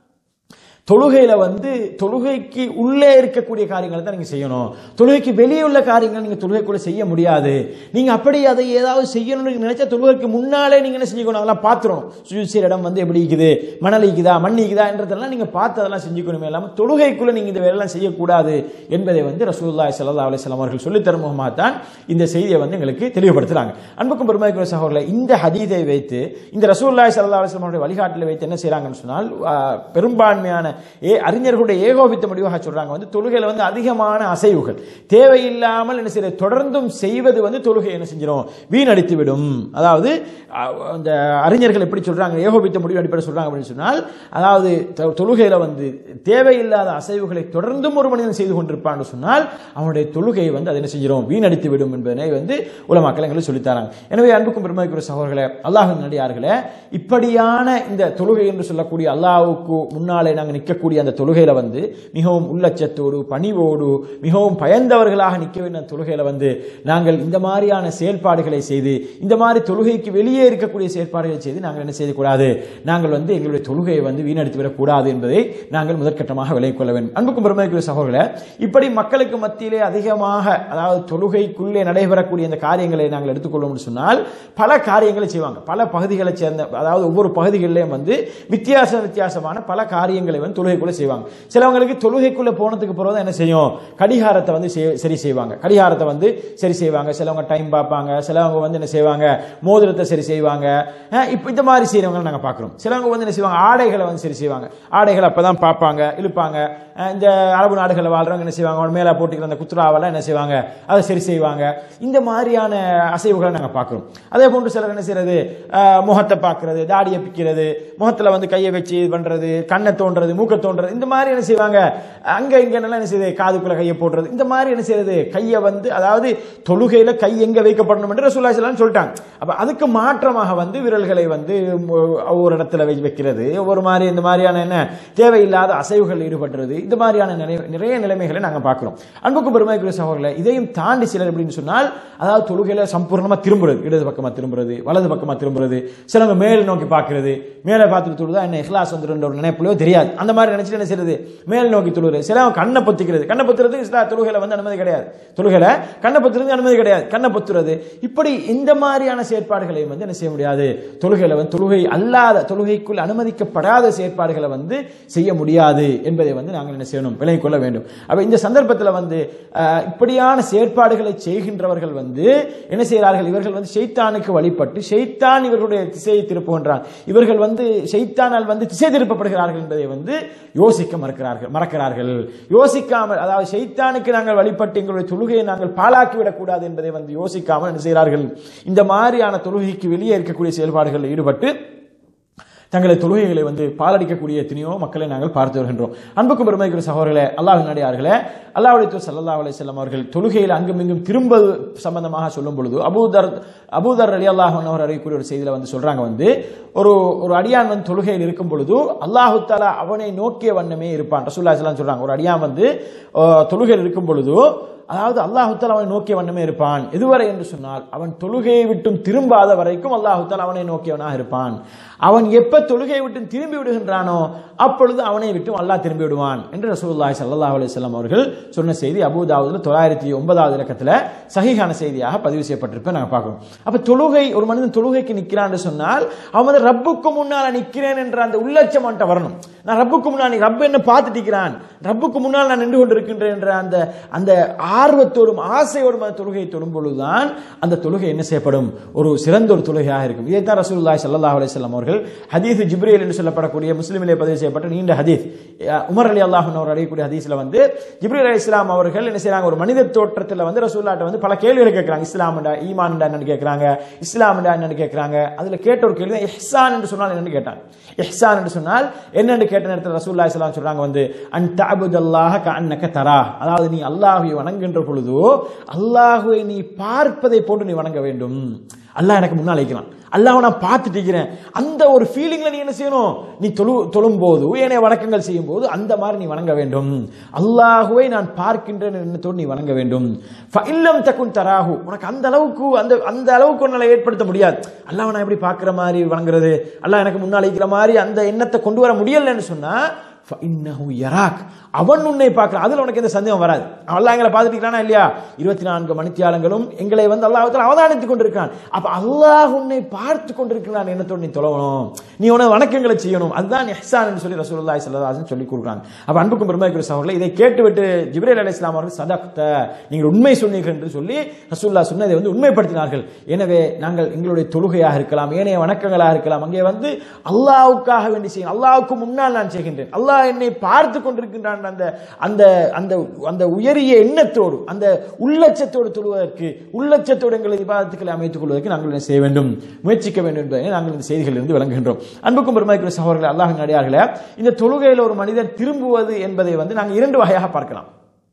தொழுகையில வந்து தொழுகைக்கு உள்ளே இருக்கக்கூடிய காரியங்களை தான் நீங்க செய்யணும் தொழுகைக்கு வெளியே உள்ள காரியங்களை நீங்க தொழுகைக்குள்ள செய்ய முடியாது நீங்க அப்படி அதை ஏதாவது செய்யணும்னு நீங்க நினைச்சா தொழுகைக்கு முன்னாலே நீங்க என்ன செஞ்சுக்கணும் அதெல்லாம் பார்த்துரும் சுஜூத் செய்யற இடம் வந்து எப்படி இருக்குது மணல் இருக்குதா மண் இருக்குதா என்றதெல்லாம் நீங்க பார்த்து அதெல்லாம் செஞ்சுக்கணுமே இல்லாம தொழுகைக்குள்ள நீங்க இந்த வேலையெல்லாம் செய்யக்கூடாது என்பதை வந்து ரசூலுல்லாஹி ஸல்லல்லாஹு அலைஹி வஸல்லம் அவர்கள் சொல்லித் தரும் முகமாக தான் இந்த செய்தியை வந்து எங்களுக்கு தெளிவுபடுத்துறாங்க அன்புக்கும் பெருமைக்குரிய சகோதரர்களே இந்த ஹதீதை வைத்து இந்த ரசூலுல்லாஹி ஸல்லல்லாஹு அலைஹி வஸல்லம் அவருடைய வழிகாட்டில் வைத்து என்ன செய்றாங்கன்னு சொன்னால் ஆ, பெரும்பான்மையான ஏ அறிஞர்களுடைய ஏகோபித்த முடிவாக சொல்றாங்க வந்து தொழுகையில வந்து அதிகமான அசைவுகள் தேவையில்லாமல் என்ன செய்யறது தொடர்ந்தும் செய்வது வந்து தொழுகை என்ன செஞ்சிடும் வீணடித்து விடும் அதாவது அ, அந்த அறிஞர்கள் எப்படி சொல்றாங்க ஏகோபித்த முடிவு அடிப்படை சொல்றாங்க அப்படின்னு சொன்னால் அதாவது தொ- தொழுகையில வந்து தேவையில்லாத அசைவுகளை தொடர்ந்தும் ஒரு மனிதன் செய்து கொண்டிருப்பான்னு சொன்னால் அவனுடைய தொழுகையை வந்து அதை என்ன செஞ்சிடும் வீணடித்து விடும் என்பதனை வந்து உலமாக்கள் எங்களுக்கு சொல்லித்தராங்க எனவே அன்புக்கும் பெருமைக்குரிய சகோதரர்களே அல்லாஹின் நடிகார்களே இப்படியான இந்த தொழுகை என்று சொல்லக்கூடிய அல்லாஹ்வுக்கு முன்னாலே நாங்கள் நிற்கக்கூடிய அந்த தொழுகையில வந்து மிகவும் உள்ளச்சத்தோடு பணிவோடு மிகவும் பயந்தவர்களாக நிற்க வேண்டிய அந்த தொழுகையில வந்து நாங்கள் இந்த மாதிரியான செயல்பாடுகளை செய்து இந்த மாதிரி தொழுகைக்கு வெளியே இருக்கக்கூடிய செயல்பாடுகளை செய்து நாங்கள் என்ன செய்யக்கூடாது நாங்கள் வந்து எங்களுடைய தொழுகையை வந்து வீணடித்து விடக்கூடாது என்பதை நாங்கள் முதற்கட்டமாக விலகிக் கொள்ள வேண்டும் அன்புக்கும் பெருமைக்குரிய சகோதரர்களே இப்படி மக்களுக்கு மத்தியிலே அதிகமாக அதாவது தொழுகைக்குள்ளே நடைபெறக்கூடிய இந்த காரியங்களை நாங்கள் எடுத்துக்கொள்ளோம்னு சொன்னால் பல காரியங்களை செய்வாங்க பல பகுதிகளை சேர்ந்த அதாவது ஒவ்வொரு பகுதிகளிலேயும் வந்து வித்தியாச வித்தியாசமான பல காரியங்களை வந்து தொழுகைக்குள்ள செய்வாங்க சிலவங்களுக்கு தொழுகைக்குள்ள போனதுக்கு பிறகு தான் என்ன செய்யும் கடிகாரத்தை வந்து செய்- சரி செய்வாங்க கடிகாரத்தை வந்து சரி செய்வாங்க சிலவங்க டைம் பார்ப்பாங்க சிலவங்க வந்து என்ன செய்வாங்க மோதிரத்தை சரி செய்வாங்க அஹ் இப்ப இந்த மாதிரி செய்யறவங்க நாங்க பார்க்கிறோம் சிலவங்க வந்து என்ன செய்வாங்க ஆடைகளை வந்து சரி செய்வாங்க ஆடைகளை அப்பதான் பார்ப்பாங்க இழுப்பாங்க அஹ் இந்த அரபு நாடுகளில் வாழ்றவங்க என்ன செய்வாங்க அவன் மேலே போட்டுக்கிற அந்த குத்துராவெல்லாம் என்ன செய்வாங்க அதை சரி செய்வாங்க இந்த மாதிரியான அசைவுகளை நாங்கள் பார்க்குறோம் அதே போன்று சிலர் என்ன செய்யறது அஹ் முகத்தை பார்க்கறது தாடியை பிக்கிறது முகத்தில் வந்து கையை வச்சு இது பண்றது கண்ணை தோன்றது மூக்கை தோன்றது இந்த மாதிரி என்ன செய்வாங்க அங்க இங்க நல்லா என்ன செய்யுது காதுக்குள்ள கையை போடுறது இந்த மாதிரி என்ன செய்யறது கையை வந்து அதாவது தொழுகையில கை எங்க வைக்கப்படணும் என்று ரசூல்லா ஸல்லல்லாஹு சொல்லிட்டாங்க அப்ப அதுக்கு மாற்றமாக வந்து விரல்களை வந்து மு- ஒரு இடத்துல வை- வைக்கிறது ஒரு மாதிரி இந்த மாதிரியான என்ன தேவையில்லாத அசைவுகள் ஈடுபடுறது இந்த மாதிரியான நிறை- நிறைய நிலைமைகளை நாங்க பார்க்கிறோம் அன்புக்கு பெருமைக்குரிய சகோதரர்களே இதையும் தாண்டி சிலர் எப்படின்னு சொன்னால் அதாவது தொழுகையில சம்பூர்ணமா திரும்புறது இடது பக்கமா திரும்புறது வலது பக்கமா திரும்புறது சிலவங்க மேல் நோக்கி பார்க்கிறது மேலே பார்த்துட்டு தொழுதா என்ன இஹ்லாஸ் வந்துருன்ற ஒரு நினைப்புலையோ தெரியாது அந்த மாதிரி நினைச்சிட்டு என்ன செய்யறது மேல் நோக்கி தொழுகிறது சிலவங்க கண்ணை பொத்திக்கிறது கண்ணை பொத்துறது இஸ்லா தொழுகையில வந்து அனுமதி கிடையாது தொழுகையில கண்ணை பொத்துறது அனுமதி கிடையாது கண்ணை பொத்துறது இப்படி இந்த மாதிரியான செயற்பாடுகளை வந்து என்ன செய்ய முடியாது தொழுகையில வந்து தொழுகை அல்லாத தொழுகைக்குள் அனுமதிக்கப்படாத செயற்பாடுகளை வந்து செய்ய முடியாது என்பதை வந்து நாங்கள் என்ன செய்யணும் விலகிக் கொள்ள வேண்டும் அப்ப இந்த சந்தர்ப்பத்தில் வந்து அஹ், இப்படியான செயற்பாடுகளை செய்கின்றவர்கள் வந்து என்ன செய்கிறார்கள் இவர்கள் வந்து ஷைத்தானுக்கு வழிபட்டு ஷைத்தான் இவர்களுடைய திசையை திருப்புகின்றான் இவர்கள் வந்து ஷைத்தானால் வந்து திசை திருப்பப்படுகிறார்கள் என்பதை வந்து யோசிக்க மறக்கிறார்கள் மறக்கிறார்கள் யோசிக்காமல் அதாவது ஷைத்தானுக்கு நாங்கள் வழிபட்டு எங்களுடைய தொழுகையை நாங்கள் பாழாக்கி விடக்கூடாது என்பதை வந்து யோசிக்காமல் என்ன செய்கிறார்கள் இந்த மாதிரியான தொழுகைக்கு வெளியே இருக்கக்கூடிய செயல்பாடுகளில் ஈடுபட்டு தங்களை தொழுகைகளை வந்து பாலடிக்கக்கூடிய எத்தனையோ மக்களை நாங்கள் பார்த்து வருகின்றோம் அன்புக்கும் பெருமைக்குரிய சகோதரர்களே அல்லாஹின் நடிகார்களே அல்லாஹுடைய தூர் சல்லா அலி செல்லம் அவர்கள் தொழுகையில் அங்கும் இங்கும் திரும்பது சம்பந்தமாக சொல்லும் பொழுது அபூதர் அபூதர் அலி அல்லாஹ் அவர் அறியக்கூடிய ஒரு செய்தியில வந்து சொல்றாங்க வந்து ஒரு ஒரு அடியான் வந்து தொழுகையில் இருக்கும் பொழுது அல்லாஹு தாலா அவனை நோக்கிய வண்ணமே இருப்பான் ரசூல்லா ஸல்லல்லாஹு சொல்றாங்க ஒரு அடியான் வந்து அஹ், தொழுகையில் இருக்கும் பொழுது அதாவது அல்லாஹுத்தால் அவனை நோக்கிய வண்ணமே இருப்பான் எதுவரை என்று சொன்னால் அவன் தொழுகையை விட்டும் திரும்பாத வரைக்கும் அல்லாஹுத்தால் அவனை நோக்கியவனாக இருப்பான் அவன் எப்ப தொழுகையை விட்டு திரும்பி விடுகின்றானோ அப்பொழுது அவனை விட்டும் அல்லாஹ் திரும்பி விடுவான் என்று ரசூலுல்லாஹி ஸல்லல்லாஹு அலைஹி வஸல்லம் அவர்கள் சொன்ன செய்தி அபூதாவுதுல தொள்ளாயிரத்தி ஒன்பதாவது இலக்கத்தில் சஹீஹான செய்தியாக பதிவு செய்யப்பட்டிருப்பேன் நாங்கள் பார்க்கிறோம் அப்ப தொழுகை ஒரு மனிதன் தொழுகைக்கு நிற்கிறான்னு சொன்னால் அவன் வந்து ரப்புக்கு முன்னால நிற்கிறேன் என்ற அந்த உள்ளட்சம் அவன்கிட்ட வரணும் நான் ரப்புக்கு முன்னால் ரப்பு என்ன பார்த்துட்டு இருக்கிறான் ரப்புக்கு முன்னால் நான் நின்று கொண்டிருக்கின்றேன் என்ற அந்த அந்த ஆர்வத்தோடும் ஆசையோடும் அந்த தொழுகையை தொடும் பொழுதுதான் அந்த தொழுகை என்ன செய்யப்படும் ஒரு சிறந்த ஒரு தொழுகையாக இருக்கும் இதைத்தான் ரசூலுல்லாஹி ஸல்லல்லாஹு அலைஹி வஸல்லம் அவர்கள் ஹதீஸ் ஜிப்ரீல் என்று சொல்லப்படக்கூடிய முஸ்லிமிலே பதிவு செய்யப்பட்ட நீண்ட ஹதீஸ் அஹ் உமர் அலி அல்லாஹ் அவர் அறியக்கூடிய ஹதீஸ்ல வந்து ஜிப்ரீல் அலி இஸ்லாம் அவர்கள் என்ன செய்றாங்க ஒரு மனித தோற்றத்தில் வந்து ரசூல்லாட்ட வந்து பல கேள்விகளை கேட்கறாங்க இஸ்லாம்டா ஈமான்டா என்னன்னு கேட்கறாங்க இஸ்லாம்டா என்னன்னு கேட்கறாங்க அதுல கேட்ட ஒரு கேள்வி தான் இஹ்சான் என்று சொன்னால் என்னன்னு கேட்டாங்க இஹ்சான் என்று சொன்னால் என்னன்னு கேட்ட நேரத்தில் ரசூல்லா இஸ்லாம் சொல்றாங்க வந்து அன் தஅபுதல்லாஹ கஅன்னக தரா அதாவது நீ அல்லாஹ்வை வணங்குகின்ற பொழுது அல்லாஹ்வை நீ பார்ப்பதை போன்று நீ வணங்க வேண்டும் அல்லாஹ் எனக்கு முன்னால் வைக்கிறான் அல்லாஹ் நான் பார்த்துட்டு இருக்கிறேன் அந்த ஒரு ஃபீலிங்ல நீ என்ன செய்யணும் நீ தொழு தொழும் போது ஏனைய வணக்கங்கள் செய்யும் போது அந்த மாதிரி நீ வணங்க வேண்டும் அல்லாஹுவை நான் பார்க்கின்றேன் எண்ணத்தோடு நீ வணங்க வேண்டும் இல்லம் தக்குன் தராகு உனக்கு அந்த அளவுக்கு அந்த அந்த அளவுக்கு உன்னால ஏற்படுத்த முடியாது அல்லாஹ் நான் எப்படி பார்க்கிற மாதிரி வணங்குறது அல்லாஹ் எனக்கு முன்னால் வைக்கிற மாதிரி அந்த எண்ணத்தை கொண்டு வர முடியலன்னு சொன்னா ஃபஇன்னஹு யராக் அவன் உன்னை பார்க்கிறான் அதுல உனக்கு எந்த சந்தேகம் வராது அல்லாஹ் எங்களை பார்த்துட்டு இருக்கிறானா இல்லையா இருபத்தி நான்கு மணித்தியாலங்களும் எங்களை வந்து அல்லாஹ் அவதானித்துக் கொண்டிருக்கான் அப்ப அல்லாஹ் உன்னை பார்த்து கொண்டிருக்கிறான் எண்ணத்தோடு நீ தொலைவணும் நீ உன வணக்கங்களை செய்யணும் அதுதான் இஹ்சான் என்று சொல்லி ரசூலுல்லாஹி ஸல்லல்லாஹு அலைஹி சொல்லி கொடுக்குறாங்க அப்ப அன்புக்கும் பெருமைக்குரிய சகோதரர்களே இதை கேட்டுவிட்டு ஜிப்ரீல் அலைஹிஸ்ஸலாம் அவர்கள் சதக்த நீங்கள் உண்மை சொன்னீர்கள் என்று சொல்லி ரசூலுல்லாஹ் சொன்னதை வந்து உண்மைப்படுத்தினார்கள் எனவே நாங்கள் எங்களுடைய தொழுகையாக இருக்கலாம் ஏனைய வணக்கங்களாக இருக்கலாம் அங்கே வந்து அல்லாஹ்வுக்காக வேண்டி செய்யும் அல்லாஹ்வுக்கு முன்னால் நான் செய்கின்றேன் அல்லாஹ் என்னை பார்த்து கொண்டிருக்கின்றான் அந்த அந்த அந்த அந்த உயரிய எண்ணத்தோடு அந்த உள்ளச்சத்தோடு தொழுவதற்கு உள்ளச்சத்தோடு எங்களை விவாதத்துக்களை அமைத்துக் கொள்வதற்கு நாங்கள் என்ன செய்ய வேண்டும் முயற்சிக்க வேண்டும் என்பதை நாங்கள் இந்த செய்திகளிலிருந்து விளங்குகின்றோம் அன்புக்கும் பெருமைக்குரிய சகோதரர்கள் அல்லாஹ் நடிகார்களே இந்த தொழுகையில் ஒரு மனிதர் திரும்புவது என்பதை வந்து நாங்கள் இரண்டு வகையாக பார்க்கலாம்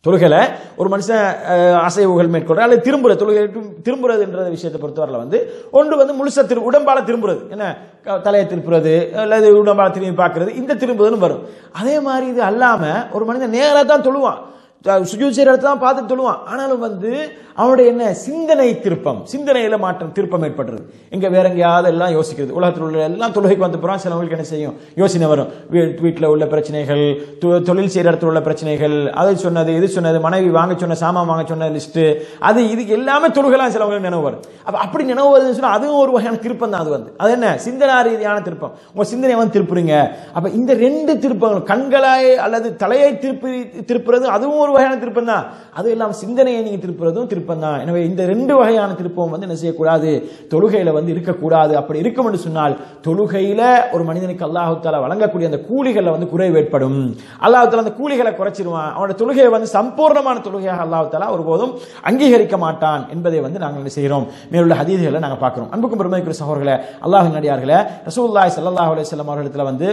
தொழுகையில ஒரு மனுஷன் அஹ், அசைவுகள் மேற்கொள்ற அல்லது திரும்புற தொழுகை திரும்புறதுன்ற விஷயத்தை பொறுத்தவரையில் வந்து ஒன்று வந்து முழுசா திரு உடம்பால திரும்புறது என்ன க- தலையை திருப்புறது அல்லது உடம்பால திரும்பி பார்க்கறது இந்த திரும்புதலும் வரும் அதே மாதிரி இது அல்லாம ஒரு மனிதன் நேரா தான் தொழுவான் சுஜூத் செய்யற இடத்துல தான் பார்த்து தொழுவான் ஆனாலும் வந்து அவனுடைய என்ன சிந்தனை திருப்பம் சிந்தனையில மாற்றம் திருப்பம் ஏற்படுறது எங்க வேற எங்கேயாவது எல்லாம் யோசிக்கிறது உலகத்தில் உள்ள எல்லாம் தொழுகைக்கு வந்து போறான் சிலவங்களுக்கு என்ன செய்யும் யோசனை வரும் வீ- வீட்டுல உள்ள பிரச்சனைகள் தொ- தொழில் செய்யற இடத்துல உள்ள பிரச்சனைகள் அதை சொன்னது இது சொன்னது மனைவி வாங்க சொன்ன சாமான் வாங்க சொன்ன லிஸ்ட் அது இது எல்லாமே தொழுகலாம் சிலவங்களுக்கு நினைவு வரும் அப்ப அப்படி நினைவு வருதுன்னு சொன்னா அதுவும் ஒரு வகையான திருப்பம் தான் அது வந்து அது என்ன சிந்தனா ரீதியான திருப்பம் உங்க சிந்தனை வந்து திருப்புறீங்க அப்ப இந்த ரெண்டு திருப்பங்கள் கண்களாய் அல்லது தலையை திருப்பி திருப்புறது அதுவும் ஒரு வகையான திருப்பம் தான் அது இல்லாம சிந்தனையை நீங்க திருப்புறதும் திருப்பம் தான் எனவே இந்த ரெண்டு வகையான திருப்பம் வந்து என்ன செய்யக்கூடாது தொழுகையில வந்து இருக்கக்கூடாது அப்படி இருக்கும் என்று சொன்னால் தொழுகையில ஒரு மனிதனுக்கு அல்லாஹு தாலா வழங்கக்கூடிய அந்த கூலிகள்ல வந்து குறைவு ஏற்படும் அல்லாஹு தாலா அந்த கூலிகளை குறைச்சிருவான் அவனோட தொழுகையை வந்து சம்பூர்ணமான தொழுகையாக அல்லாஹு தாலா ஒருபோதும் அங்கீகரிக்க மாட்டான் என்பதை வந்து நாங்கள் என்ன செய்கிறோம் மேலுள்ள ஹதீதுகளை நாங்கள் பார்க்கிறோம் அன்புக்கும் பெருமைக்குரிய சகோதரர்களே அல்லாஹின் நடிகார்களே ரசூலுல்லாஹி ஸல்லல்லாஹு அலைஹி வஸல்லம் அவர்களிடத்துல வந்து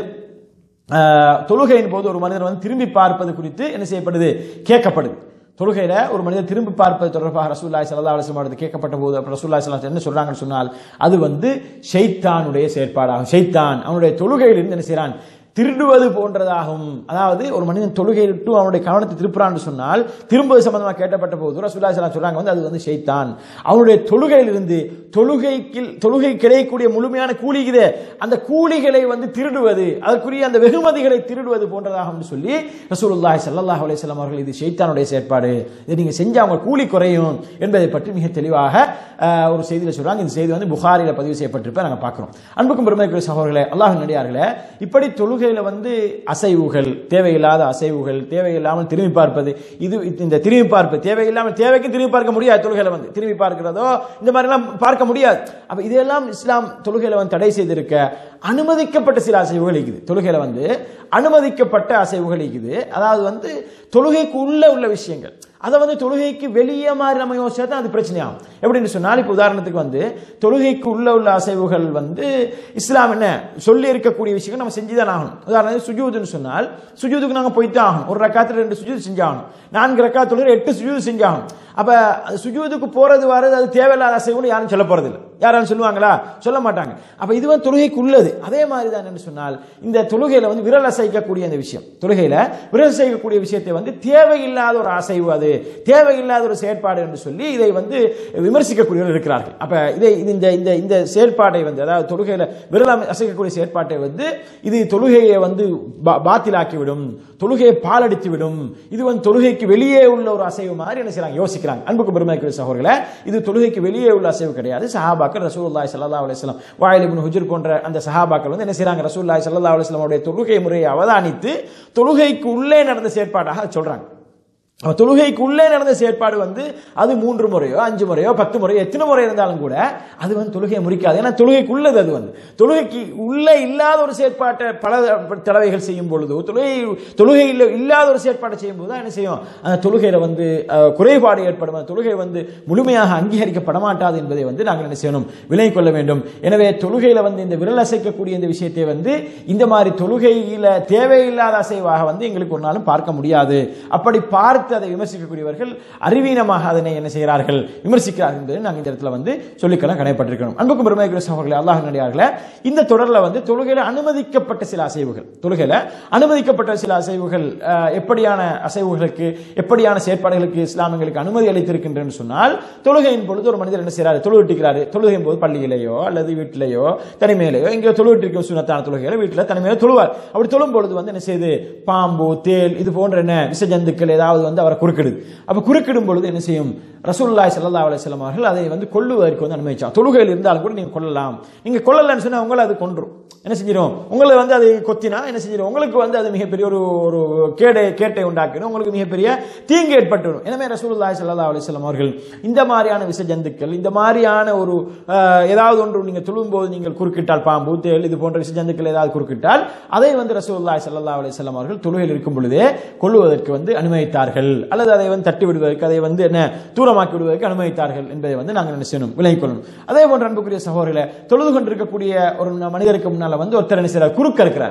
ஆஹ், தொழுகையின் போது ஒரு மனிதர் வந்து திரும்பி பார்ப்பது குறித்து என்ன செய்யப்படுது கேட்கப்படுது தொழுகையில ஒரு மனிதர் திரும்பி பார்ப்பது தொடர்பாக ரசூல்லாய் சல்லா அலிஸ்லாம் அவர்கள் கேட்கப்பட்ட போது அப்ப ரசூல்லாய் சல்லா என்ன சொல்றாங்கன்னு சொன்னால் அது வந்து ஷைத்தானுடைய செயற்பாடாகும் ஷைத்தான் அவனுடைய தொழுகையிலிருந்து என்ன செய்றான் திருடுவது போன்றதாகும் அதாவது ஒரு மனிதன் தொழுகையிட்டு அவனுடைய கவனத்தை திருப்புறான்னு சொன்னால் திரும்புவது சம்பந்தமாக கேட்டப்பட்ட போது ரசூல்லாய் சல்லா சொல்றாங்க வந்து அது வந்து ஷைத்தான் அவனுடைய தொழுகையிலிருந்து தொழுகைக்கு தொழுகை கிடைக்கக்கூடிய முழுமையான கூலி இதே அந்த கூலிகளை வந்து திருடுவது அதற்குரிய அந்த வெகுமதிகளை திருடுவது போன்றதாகும் சொல்லி ரசூலுல்லாஹி ஸல்லல்லாஹு அலைஹி வஸல்லம் அவர்கள் இது ஷைத்தானுடைய செயற்பாடு இதை நீங்க செஞ்சா அவங்க கூலி குறையும் என்பதை பற்றி மிக தெளிவாக ஆஹ், ஒரு செய்தியில் சொல்றாங்க இந்த செய்தி வந்து புகாரில பதிவு செய்யப்பட்டிருப்ப நாங்க பார்க்கிறோம் அன்புக்கும் பெருமைக்குரிய சகோதரர்களே அல்லாஹ் நடிகார்களே இப்படி தொழுகையில வந்து அசைவுகள் தேவையில்லாத அசைவுகள் தேவையில்லாமல் திரும்பி பார்ப்பது இது இந்த திரும்பி பார்ப்பு தேவையில்லாமல் தேவைக்கும் திரும்பி பார்க்க முடியாது தொழுகையில வந்து திரும்பி பார்க்கிறதோ இந்த மாதிரிலாம் பார்க்க முடியாது அப்ப இதெல்லாம் இஸ்லாம் தொழுகையில வந்து தடை செய்திருக்க அனுமதிக்கப்பட்ட சில அசைவுகள் இருக்குது தொழுகையில வந்து அனுமதிக்கப்பட்ட அசைவுகள் இருக்குது அதாவது வந்து தொழுகைக்கு உள்ள உள்ள விஷயங்கள் அதை வந்து தொழுகைக்கு வெளியே மாதிரி நம்ம யோசிச்சா தான் அது பிரச்சனையாகும் எப்படின்னு சொன்னால் இப்போ உதாரணத்துக்கு வந்து தொழுகைக்கு உள்ள உள்ள அசைவுகள் வந்து இஸ்லாம் என்ன சொல்லி இருக்கக்கூடிய விஷயங்கள் நம்ம செஞ்சு தான் ஆகணும் உதாரணத்துக்கு சுஜூதுன்னு சொன்னால் சுஜூதுக்கு நாங்கள் போய்த்தான் ஆகணும் ஒரு ரக்காத்துல ரெண்டு சுஜூது செஞ்சாகணும் நான்கு ரக்கா தொழுகை எட்டு சுஜூது செஞ்சாகணும் அப்ப அது சுஜூதுக்கு போறது வர்றது அது தேவையில்லாத அசைவுன்னு யாரும் சொல்ல போறது இல்லை யாரும் சொல்லுவாங்களா சொல்ல மாட்டாங்க அப்ப இது வந்து தொழுகைக்கு உள்ளது அதே மாதிரி தான் என்று சொன்னால் இந்த தொழுகையில வந்து விரல் அசைக்கக்கூடிய அந்த விஷயம் தொழுகையில விரல் அசைக்கக்கூடிய விஷயத்தை வந்து தேவையில்லாத ஒரு அசைவு அது தேவையில்லாத ஒரு செயற்பாடு என்று சொல்லி இதை வந்து விமர்சிக்கக்கூடியவர்கள் இருக்கிறார்கள் அப்ப இதை இது இந்த இந்த இந்த செயற்பாட்டை வந்து அதாவது தொழுகையில விரல் அமை- அசைக்கக்கூடிய செயற்பாட்டை வந்து இது தொழுகையை வந்து பா- பாத்திலாக்கி விடும் தொழுகையை பாலடித்து விடும் இது வந்து தொழுகைக்கு வெளியே உள்ள ஒரு அசைவு மாதிரி என்ன செய்றாங்க யோசிக்கிறாங்க அன்புக்கு பெருமைக்குரிய சகோதரர்களே இது தொழுகைக்கு வெளியே உள்ள அசைவு கிடையாது சஹாபாக்கள் ரசூலுல்லாஹி ஸல்லல்லாஹு அலைஹி வஸல்லம் வாயில் இப்னு ஹுஜர் போன்ற அந்த சஹாபாக்கள் வந்து என்ன செய்றாங்க ரசூலுல்லாஹி ஸல்லல்லாஹு அலைஹி வஸல்லம் உடைய தொழுகை முறையை அவதானித்து தொழுகைக்கு உள்ளே நடந்த செயற்பாடாக அதை சொல்றாங்க அப்ப தொழுகைக்கு உள்ளே நடந்த செயற்பாடு வந்து அது மூன்று முறையோ அஞ்சு முறையோ பத்து முறையோ எத்தனை முறை இருந்தாலும் கூட அது வந்து தொழுகையை முறிக்காது ஏன்னா தொழுகைக்கு உள்ளது அது வந்து தொழுகைக்கு உள்ளே இல்லாத ஒரு செயற்பாட்டை பல தடவைகள் செய்யும் பொழுது தொழுகை தொழுகையில் இல்லாத ஒரு செயற்பாட்டை செய்யும் போது தான் என்ன செய்யும் அந்த தொழுகையில வந்து அஹ், குறைபாடு ஏற்படும் அந்த தொழுகை வந்து முழுமையாக அங்கீகரிக்கப்பட மாட்டாது என்பதை வந்து நாங்கள் என்ன செய்யணும் விலகிக் கொள்ள வேண்டும் எனவே தொழுகையில வந்து இந்த விரல் அசைக்கக்கூடிய இந்த விஷயத்தை வந்து இந்த மாதிரி தொழுகையில தேவையில்லாத அசைவாக வந்து எங்களுக்கு ஒரு நாளும் பார்க்க முடியாது அப்படி பார்த்து அதை விமர்சிக்கக்கூடியவர்கள் அறிவீனமாக அதனை என்ன செய்கிறார்கள் விமர்சிக்கிறார்கள் என்பதை நாங்கள் இந்த இடத்துல வந்து சொல்லிக்கலாம் கடைப்பட்டிருக்கணும் அன்புக்கும் பெருமைக்குரிய சகோதரர்களே அல்லாஹ் நடிகார்களே இந்த தொடர்ல வந்து தொழுகையில அனுமதிக்கப்பட்ட சில அசைவுகள் தொழுகையில அனுமதிக்கப்பட்ட சில அசைவுகள் அஹ், எப்படியான அசைவுகளுக்கு எப்படியான செயற்பாடுகளுக்கு இஸ்லாமியங்களுக்கு அனுமதி அளித்திருக்கின்றன்னு சொன்னால் தொழுகையின் பொழுது ஒரு மனிதர் என்ன செய்யறாரு தொழுவிட்டிருக்கிறாரு தொழுகையின் போது பள்ளியிலேயோ அல்லது வீட்டிலேயோ தனிமையிலேயோ எங்கேயோ தொழுவிட்டிருக்க சுனத்தான தொழுகையில வீட்டில் தனிமையில தொழுவார் அப்படி தொழும் பொழுது வந்து என்ன செய்யுது பாம்பு தேல் இது போன்ற என்ன விசஜந்துக்கள் ஏதாவது வந்து அவரை குறுக்கிடுது அப்ப குறுக்கிடும் பொழுது என்ன செய்யும் ரசூலுல்லாஹி ஸல்லல்லாஹு அலைஹி வஸல்லம் அவர்கள் அதை வந்து கொல்லுவதற்கு வந்து அனுமதிச்சாங்க தொழுகையில் இருந்தாலும் கூட நீங்க கொல்லலாம் நீங்க கொல்லலன்னு சொன்னா உங்களை அது கொன்றும் என்ன செஞ்சிடும் உங்களை வந்து அது கொத்தினா என்ன செஞ்சிடும் உங்களுக்கு வந்து அது மிகப்பெரிய ஒரு ஒரு கேடை கேட்டை உண்டாக்கிடும் உங்களுக்கு மிகப்பெரிய தீங்கு ஏற்பட்டுடும் எனவே ரசூலுல்லாஹி ஸல்லல்லாஹு அலைஹி வஸல்லம் அவர்கள் இந்த மாதிரியான விஷ ஜந்துக்கள் இந்த மாதிரியான ஒரு அஹ், ஏதாவது ஒன்று நீங்க தொழும்போது நீங்கள் குறுக்கிட்டால் பாம்பு தேள் இது போன்ற விஷ ஜந்துக்கள் ஏதாவது குறுக்கிட்டால் அதை வந்து ரசூலுல்லாஹி ஸல்லல்லாஹு அலைஹி வஸல்லம் அவர்கள் தொழுகையில் இருக்கும் பொழுதே கொள்ளுவதற்கு வந்து அனுமதித்தார்கள் அல்லது அதை வந்து தட்டி விடுவதற்கு அதை வந்து என்ன தூரமாக்கி விடுவதற்கு அனுமதித்தார்கள் என்பதை வந்து நாங்கள் என்ன செய்யணும் விலகிக் கொள்ளணும் அதே போன்ற அன்புக்குரிய சகோதரில தொழுது கொண்டிருக்கக்கூடிய ஒரு மனிதருக்கு முன்னால வந்து ஒருத்தர் என்ன செய்யறார் குறுக்க இருக்கிறார்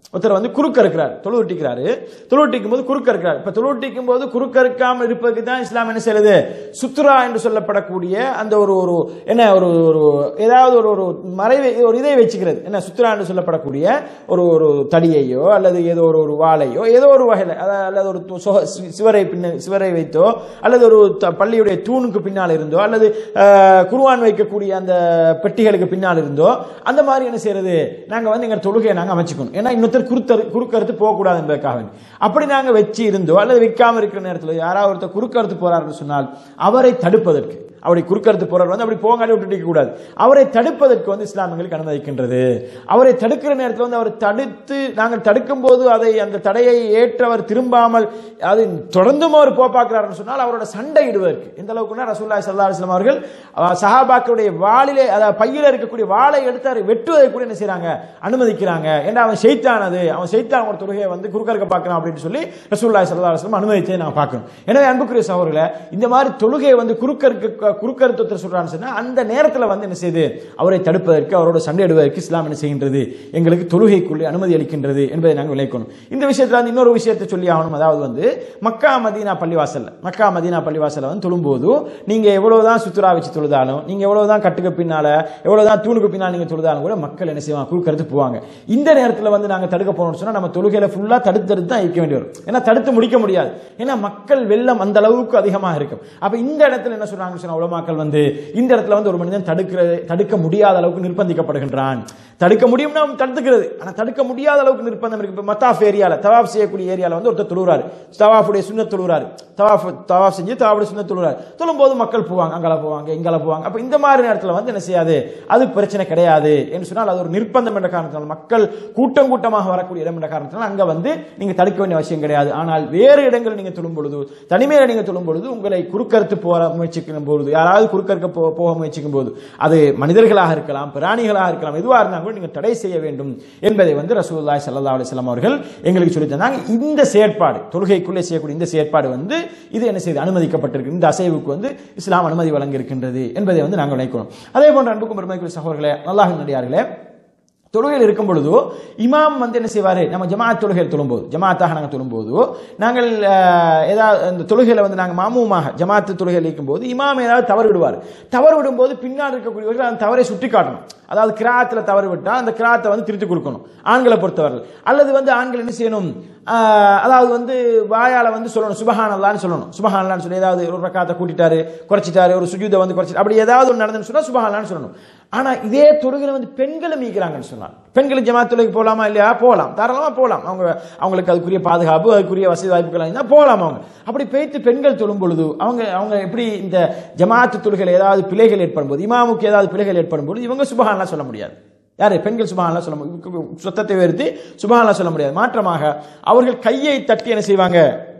ஒருத்தர் வந்து குறுக்க இருக்கிறார் தொழுவட்டிக்கிறாரு தொழுவட்டிக்கும் போது குறுக்க இருக்கிறார் இப்ப தொழுவட்டிக்கும் போது குறுக்க இருக்காமல் இருப்பதுக்கு தான் இஸ்லாம் என்ன செய்யுது சுத்ரா என்று சொல்லப்படக்கூடிய அந்த ஒரு ஒரு என்ன ஒரு ஒரு ஏதாவது ஒரு ஒரு மறைவை ஒரு இதை வச்சுக்கிறது என்ன சுத்ரா என்று சொல்லப்படக்கூடிய ஒரு ஒரு தடியையோ அல்லது ஏதோ ஒரு ஒரு வாளையோ ஏதோ ஒரு வகையில் அதாவது அல்லது ஒரு து- சொக- சி- சிவரை பின்ன சிவரை வைத்தோ அல்லது ஒரு த- பள்ளியுடைய தூணுக்கு பின்னால் இருந்தோ அல்லது அஹ், குர்ஆன் வைக்கக்கூடிய அந்த பெட்டிகளுக்கு பின்னால் இருந்தோ அந்த மாதிரி என்ன செய்யறது நாங்க வந்து எங்க தொழுகையை நாங்க அமைச்சுக்கணும் ஏன்னா இன்னொருத்தர் குறுத்தரு குறுக்கறுத்து போகக்கூடாது என்பதற்காக வேண்டி. அப்படி நாங்க வச்சு இருந்தோ அல்லது வைக்காம இருக்கிற நேரத்தில் யாராவது ஒருத்தர் குறுக்கறுத்து போறாருன்னு சொன்னால் அவரை தடுப்பதற்கு அப்படி குறுக்கறுத்து போறவர் வந்து அப்படி போங்காடி விட்டுட்டு கூடாது அவரை தடுப்பதற்கு வந்து இஸ்லாம் எங்களுக்கு அனுமதிக்கின்றது அவரை தடுக்கிற நேரத்தில் வந்து அவரை தடுத்து நாங்கள் தடுக்கும் போது அதை அந்த தடையை ஏற்றவர் திரும்பாமல் அது தொடர்ந்தும் அவர் போப்பாக்குறாருன்னு சொன்னால் அவரோட சண்டையிடுவதற்கு எந்த அளவுக்குன்னா ரசூல்லாய் சல்லா அலிஸ்லாம் அவர்கள் அஹ், சஹாபாக்களுடைய வாளிலே அதாவது பையில இருக்கக்கூடிய வாளை எடுத்து அவரை வெட்டுவதை கூட என்ன செய்றாங்க அனுமதிக்கிறாங்க ஏன்னா அவன் செய்தானது அவன் செய்தான் ஒரு தொழுகையை வந்து குறுக்கறுக்க பார்க்கறான் அப்படின்னு சொல்லி ரசூல்லாய் சல்லா அலிஸ்லாம் அனுமதிச்சதை நான் பார்க்கணும் எனவே அன்புக்குரிய சகோதரர்களே இந்த மாதிரி தொழுகையை வந்து குறுக்கறுக்க குறுக்கறுத்தத்தை சொல்றான்னு சொன்னா அந்த நேரத்தில் வந்து என்ன செய்யுது அவரை தடுப்பதற்கு அவரோட சண்டையிடுவதற்கு இஸ்லாம் என்ன செய்கின்றது எங்களுக்கு தொழுகைக்குள்ளே அனுமதி அளிக்கின்றது என்பதை நாங்கள் விளைக்கணும் இந்த விஷயத்துல வந்து இன்னொரு விஷயத்தை சொல்லி ஆகணும் அதாவது வந்து மக்கா மதீனா பள்ளிவாசல்ல மக்கா மதீனா பள்ளிவாசல்ல வந்து தொழும்போது நீங்க எவ்வளவுதான் சுத்துரா வச்சு தொழுதாலும் நீங்க எவ்வளவுதான் கட்டுக்கு பின்னால எவ்வளவுதான் தூணுக்கு பின்னால் நீங்க தொழுதாலும் கூட மக்கள் என்ன செய்வாங்க குறுக்கறுத்து போவாங்க இந்த நேரத்தில் வந்து நாங்க தடுக்க போனோம்னு சொன்னா நம்ம தொழுகையில ஃபுல்லா தடுத்து தடுத்து தான் இருக்க வேண்டி வரும் ஏன்னா தடுத்து முடிக்க முடியாது ஏன்னா மக்கள் வெள்ளம் அந்த அளவுக்கு அதிகமாக இருக்கும் அப்ப இந்த இடத்துல என்ன சொல்றாங்கன்னு சொன்னா உலமாக்கள் வந்து இந்த இடத்துல வந்து ஒரு மனிதன் தடுக்கிற தடுக்க முடியாத அளவுக்கு நிர்பந்திக்கப்படுகின்றான் தடுக்க முடியும்னா அவன் தடுக்கிறது ஆனா தடுக்க முடியாத அளவுக்கு நிர்பந்தம் இருக்கு இப்ப மத்தாஃப் ஏரியால தவாஃப் செய்யக்கூடிய ஏரியால வந்து ஒருத்தர் தொழுறாரு தவாஃபுடைய சுண்ணத் தொழுறாரு தவாஃப் தவாஃப் செஞ்சு தவாஃபுடைய சுண்ணத் தொழுறாரு தொழும்போது மக்கள் போவாங்க அங்கால போவாங்க இங்கால போவாங்க அப்ப இந்த மாதிரி நேரத்துல வந்து என்ன செய்யாது அது பிரச்சனை கிடையாது என்று சொன்னால் அது ஒரு நிர்பந்தம் என்ற காரணத்தினால் மக்கள் கூட்டம் கூட்டமாக வரக்கூடிய இடம் என்ற காரணத்தினால் அங்க வந்து நீங்க தடுக்க வேண்டிய அவசியம் கிடையாது ஆனால் வேறு இடங்களில் நீங்க தொழும் பொழுது தனிமையில நீங்க தொழும் பொழுது உங்களை குறுக்கறுத்து போற முயற்சிக்கும் பொழுது யாராவது குறுக்கறுக்க போ- போக முயற்சிக்கும் போது அது மனிதர்களாக இருக்கலாம் பிராணிகளாக இருக்கலாம் எதுவாக இருந்தாலும் கூட நீங்க தடை செய்ய வேண்டும் என்பதை வந்து ரசூலுல்லாஹி ஸல்லல்லாஹு அலைஹி வஸல்லம் அவர்கள் எங்களுக்கு சொல்லி தந்தாங்க இந்த செயற்பாடு தொழுகைக்குள்ளே செய்யக்கூடிய இந்த செயற்பாடு வந்து இது என்ன செய்து அனுமதிக்கப்பட்டிருக்கு இந்த அசைவுக்கு வந்து இஸ்லாம் அனுமதி வழங்கி இருக்கின்றது என்பதை வந்து நாங்கள் நினைக்கணும் அதே போன்ற அன்புக்கும் பெருமைக்குரிய சகோதரர்களே அல்லாஹின் நடிகார்களே தொழுகையில் இருக்கும் பொழுது இமாம் வந்து என்ன செய்வாரு நம்ம ஜமாத் தொழுகையில் தொழும்போது ஜமாத்தாக நாங்கள் தொழும்போது நாங்கள் அஹ், ஏதாவது அந்த தொழுகையில் வந்து நாங்கள் மாமூமாக ஜமாத்து தொழுகையில் இருக்கும்போது இமாம் ஏதாவது தவறு விடுவார் தவறு விடும்போது பின்னால் இருக்கக்கூடியவர்கள் அந்த தவறை சுட்டி காட்டணும் அதாவது கிராத்தில் தவறு விட்டால் அந்த கிராத்தை வந்து திருத்தி கொடுக்கணும் ஆண்களை பொறுத்தவரை அல்லது வந்து ஆண்கள் என்ன செய்யணும் ஆஹ், அதாவது வந்து வாயால வந்து சொல்லணும் சுபஹானல்லான்னு சொல்லணும் சுபஹானல்லான்னு சொல்லி ஏதாவது ஒரு ரக்காத்தை கூட்டிட்டாரு குறைச்சிட்டாரு ஒரு சுஜூதை வந்து குறைச்சிட்டு அப்படி ஏதாவது ஒன்று நடந்துன்னு சொன்னா சுபஹானல்லான்னு சொல்லணும் ஆனா இதே தொழுகையில வந்து பெண்களை மீக்கிறாங்கன்னு சொன்னார் பெண்கள் ஜமாத் தொழுகைக்கு போகலாமா இல்லையா போகலாம் தாராளமா போகலாம் அவங்க அவங்களுக்கு அதுக்குரிய பாதுகாப்பு அதுக்குரிய வசதி வாய்ப்புகள் இருந்தால் போகலாம் அவங்க அப்படி பேய்த்து பெண்கள் தொழும் பொழுது அவங்க அவங்க எப்படி இந்த ஜமாத்து தொழுகையில் ஏதாவது பிழைகள் ஏற்படும் போது இமாமுக்கு ஏதாவது பிழைகள் ஏற்படும் பொழுது இவங்க சுபஹான்லாம் சொல்ல முடியாது யாரு பெண்கள் சுபஹான்லாம் சொல்ல முடியும் சொத்தத்தை வெறுத்து சுபஹான்லாம் சொல்ல முடியாது மாற்றமாக அவர்கள் கையை தட்டி என்ன செய்வாங்க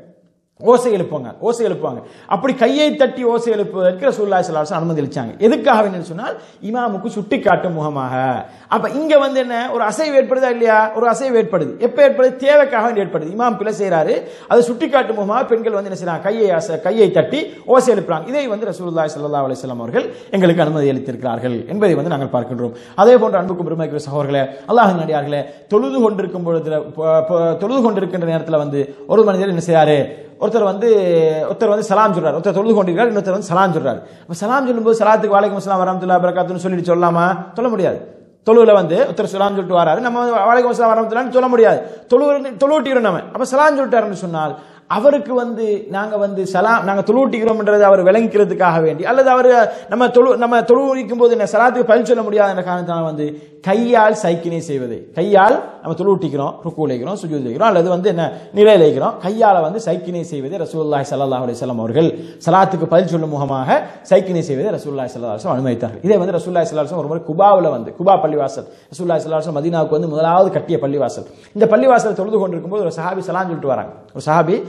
ஓசை எழுப்புவாங்க ஓசை எழுப்புவாங்க அப்படி கையை தட்டி ஓசை எழுப்புவதற்கு ரசூல்லா ஸல்லல்லாஹு அனுமதி அளிச்சாங்க எதுக்காக வேணும்னு சொன்னால் இமாமுக்கு சுட்டி காட்டும் முகமாக அப்ப இங்க வந்து என்ன ஒரு அசைவு ஏற்படுதா இல்லையா ஒரு அசைவு ஏற்படுது எப்ப ஏற்படுது தேவைக்காக வேண்டி ஏற்படுது இமாம் பிழை செய்றாரு அதை சுட்டி காட்டும் முகமாக பெண்கள் வந்து என்ன செய்றாங்க கையை அச- கையை தட்டி ஓசை எழுப்புறாங்க இதை வந்து ரசூலுல்லாஹி ஸல்லல்லாஹு அலைஹி வஸல்லம் அவர்கள் எங்களுக்கு அனுமதி அளித்திருக்கிறார்கள் என்பதை வந்து நாங்கள் பார்க்கின்றோம் அதே போன்ற அன்புக்கும் பெருமைக்குரிய சகோதரர்களே அல்லாஹின் நடிகார்களே தொழுது கொண்டிருக்கும் பொழுது ப- ப- தொழுது கொண்டிருக்கின்ற நேரத்தில் வந்து ஒரு மனிதர் என்ன செய்றாரு ஒருத்தர் வந்து ஒருத்தர் வந்து சலாம் சொல்றாரு ஒருத்தர் தொழுது கொண்டிருக்கார் இன்னொருத்தர் வந்து சலாம் சொல்றாரு அப்ப சலாம் சொல்லும்போது சலாத்துக்கு வாலைக்கும் அஸ்ஸலாம் வரமத்துல்லாஹி வரகாத்துன்னு சொல்லிட்டு சொல்லலாமா சொல்ல முடியாது தொழுவுல வந்து ஒருத்தர் சலாம் சொல்லிட்டு வராரு நம்ம வந்து வாலைக்கும் அஸ்ஸலாம் வரமத்துல்லான்னு சொல்ல முடியாது தொழு தொழுவட்டிக்கிறோம் நம்ம அப்ப சலாம் சொல்லிட்டாருன்னு சொன்னால் அவருக்கு வந்து நாங்க வந்து சலாம் நாங்க தொழுவட்டிக்கிறோம்ன்றது அவர் விளங்கிக்கிறதுக்காக வேண்டி அல்லது அவர் நம்ம தொழு நம்ம தொழுவிக்கும் போது என்ன சலாத்துக்கு பதில் சொல்ல முடியாத என்ற காரணத்தினால வந்து கையால் சைக்கினை செய்வது கையால் நம்ம தொழுவிட்டிக்கிறோம் ருக்கூ வைக்கிறோம் சுஜூத் வைக்கிறோம் அல்லது வந்து என்ன நிலையில் வைக்கிறோம் கையால வந்து சைக்கினை செய்வதை ரசூலுல்லாஹி ஸல்லல்லாஹு அலைஹி வஸல்லம் அவர்கள் சலாத்துக்கு பதில் சொல்லும் முகமாக சைக்கினை செய்வதை ரசூலுல்லாஹி ஸல்லல்லாஹு அலைஹி வஸல்லம் அனுமதித்தார்கள் இதே வந்து ரசூலுல்லாஹி ஸல்லல்லாஹு அலைஹி வஸல்லம் ஒரு முறை குபாவில் வந்து குபா பள்ளிவாசல் ரசூலுல்லாஹி ஸல்லல்லாஹு அலைஹி வஸல்லம் மதீனாவுக்கு வந்து முதலாவது கட்டிய பள்ளிவாசல் இந்த பள்ளிவாசல் தொழுது கொண்டிருக்கும்போது ஒரு சஹாபி சலாம் சொல்லிட்டு வராங்க ஒரு சஹாபி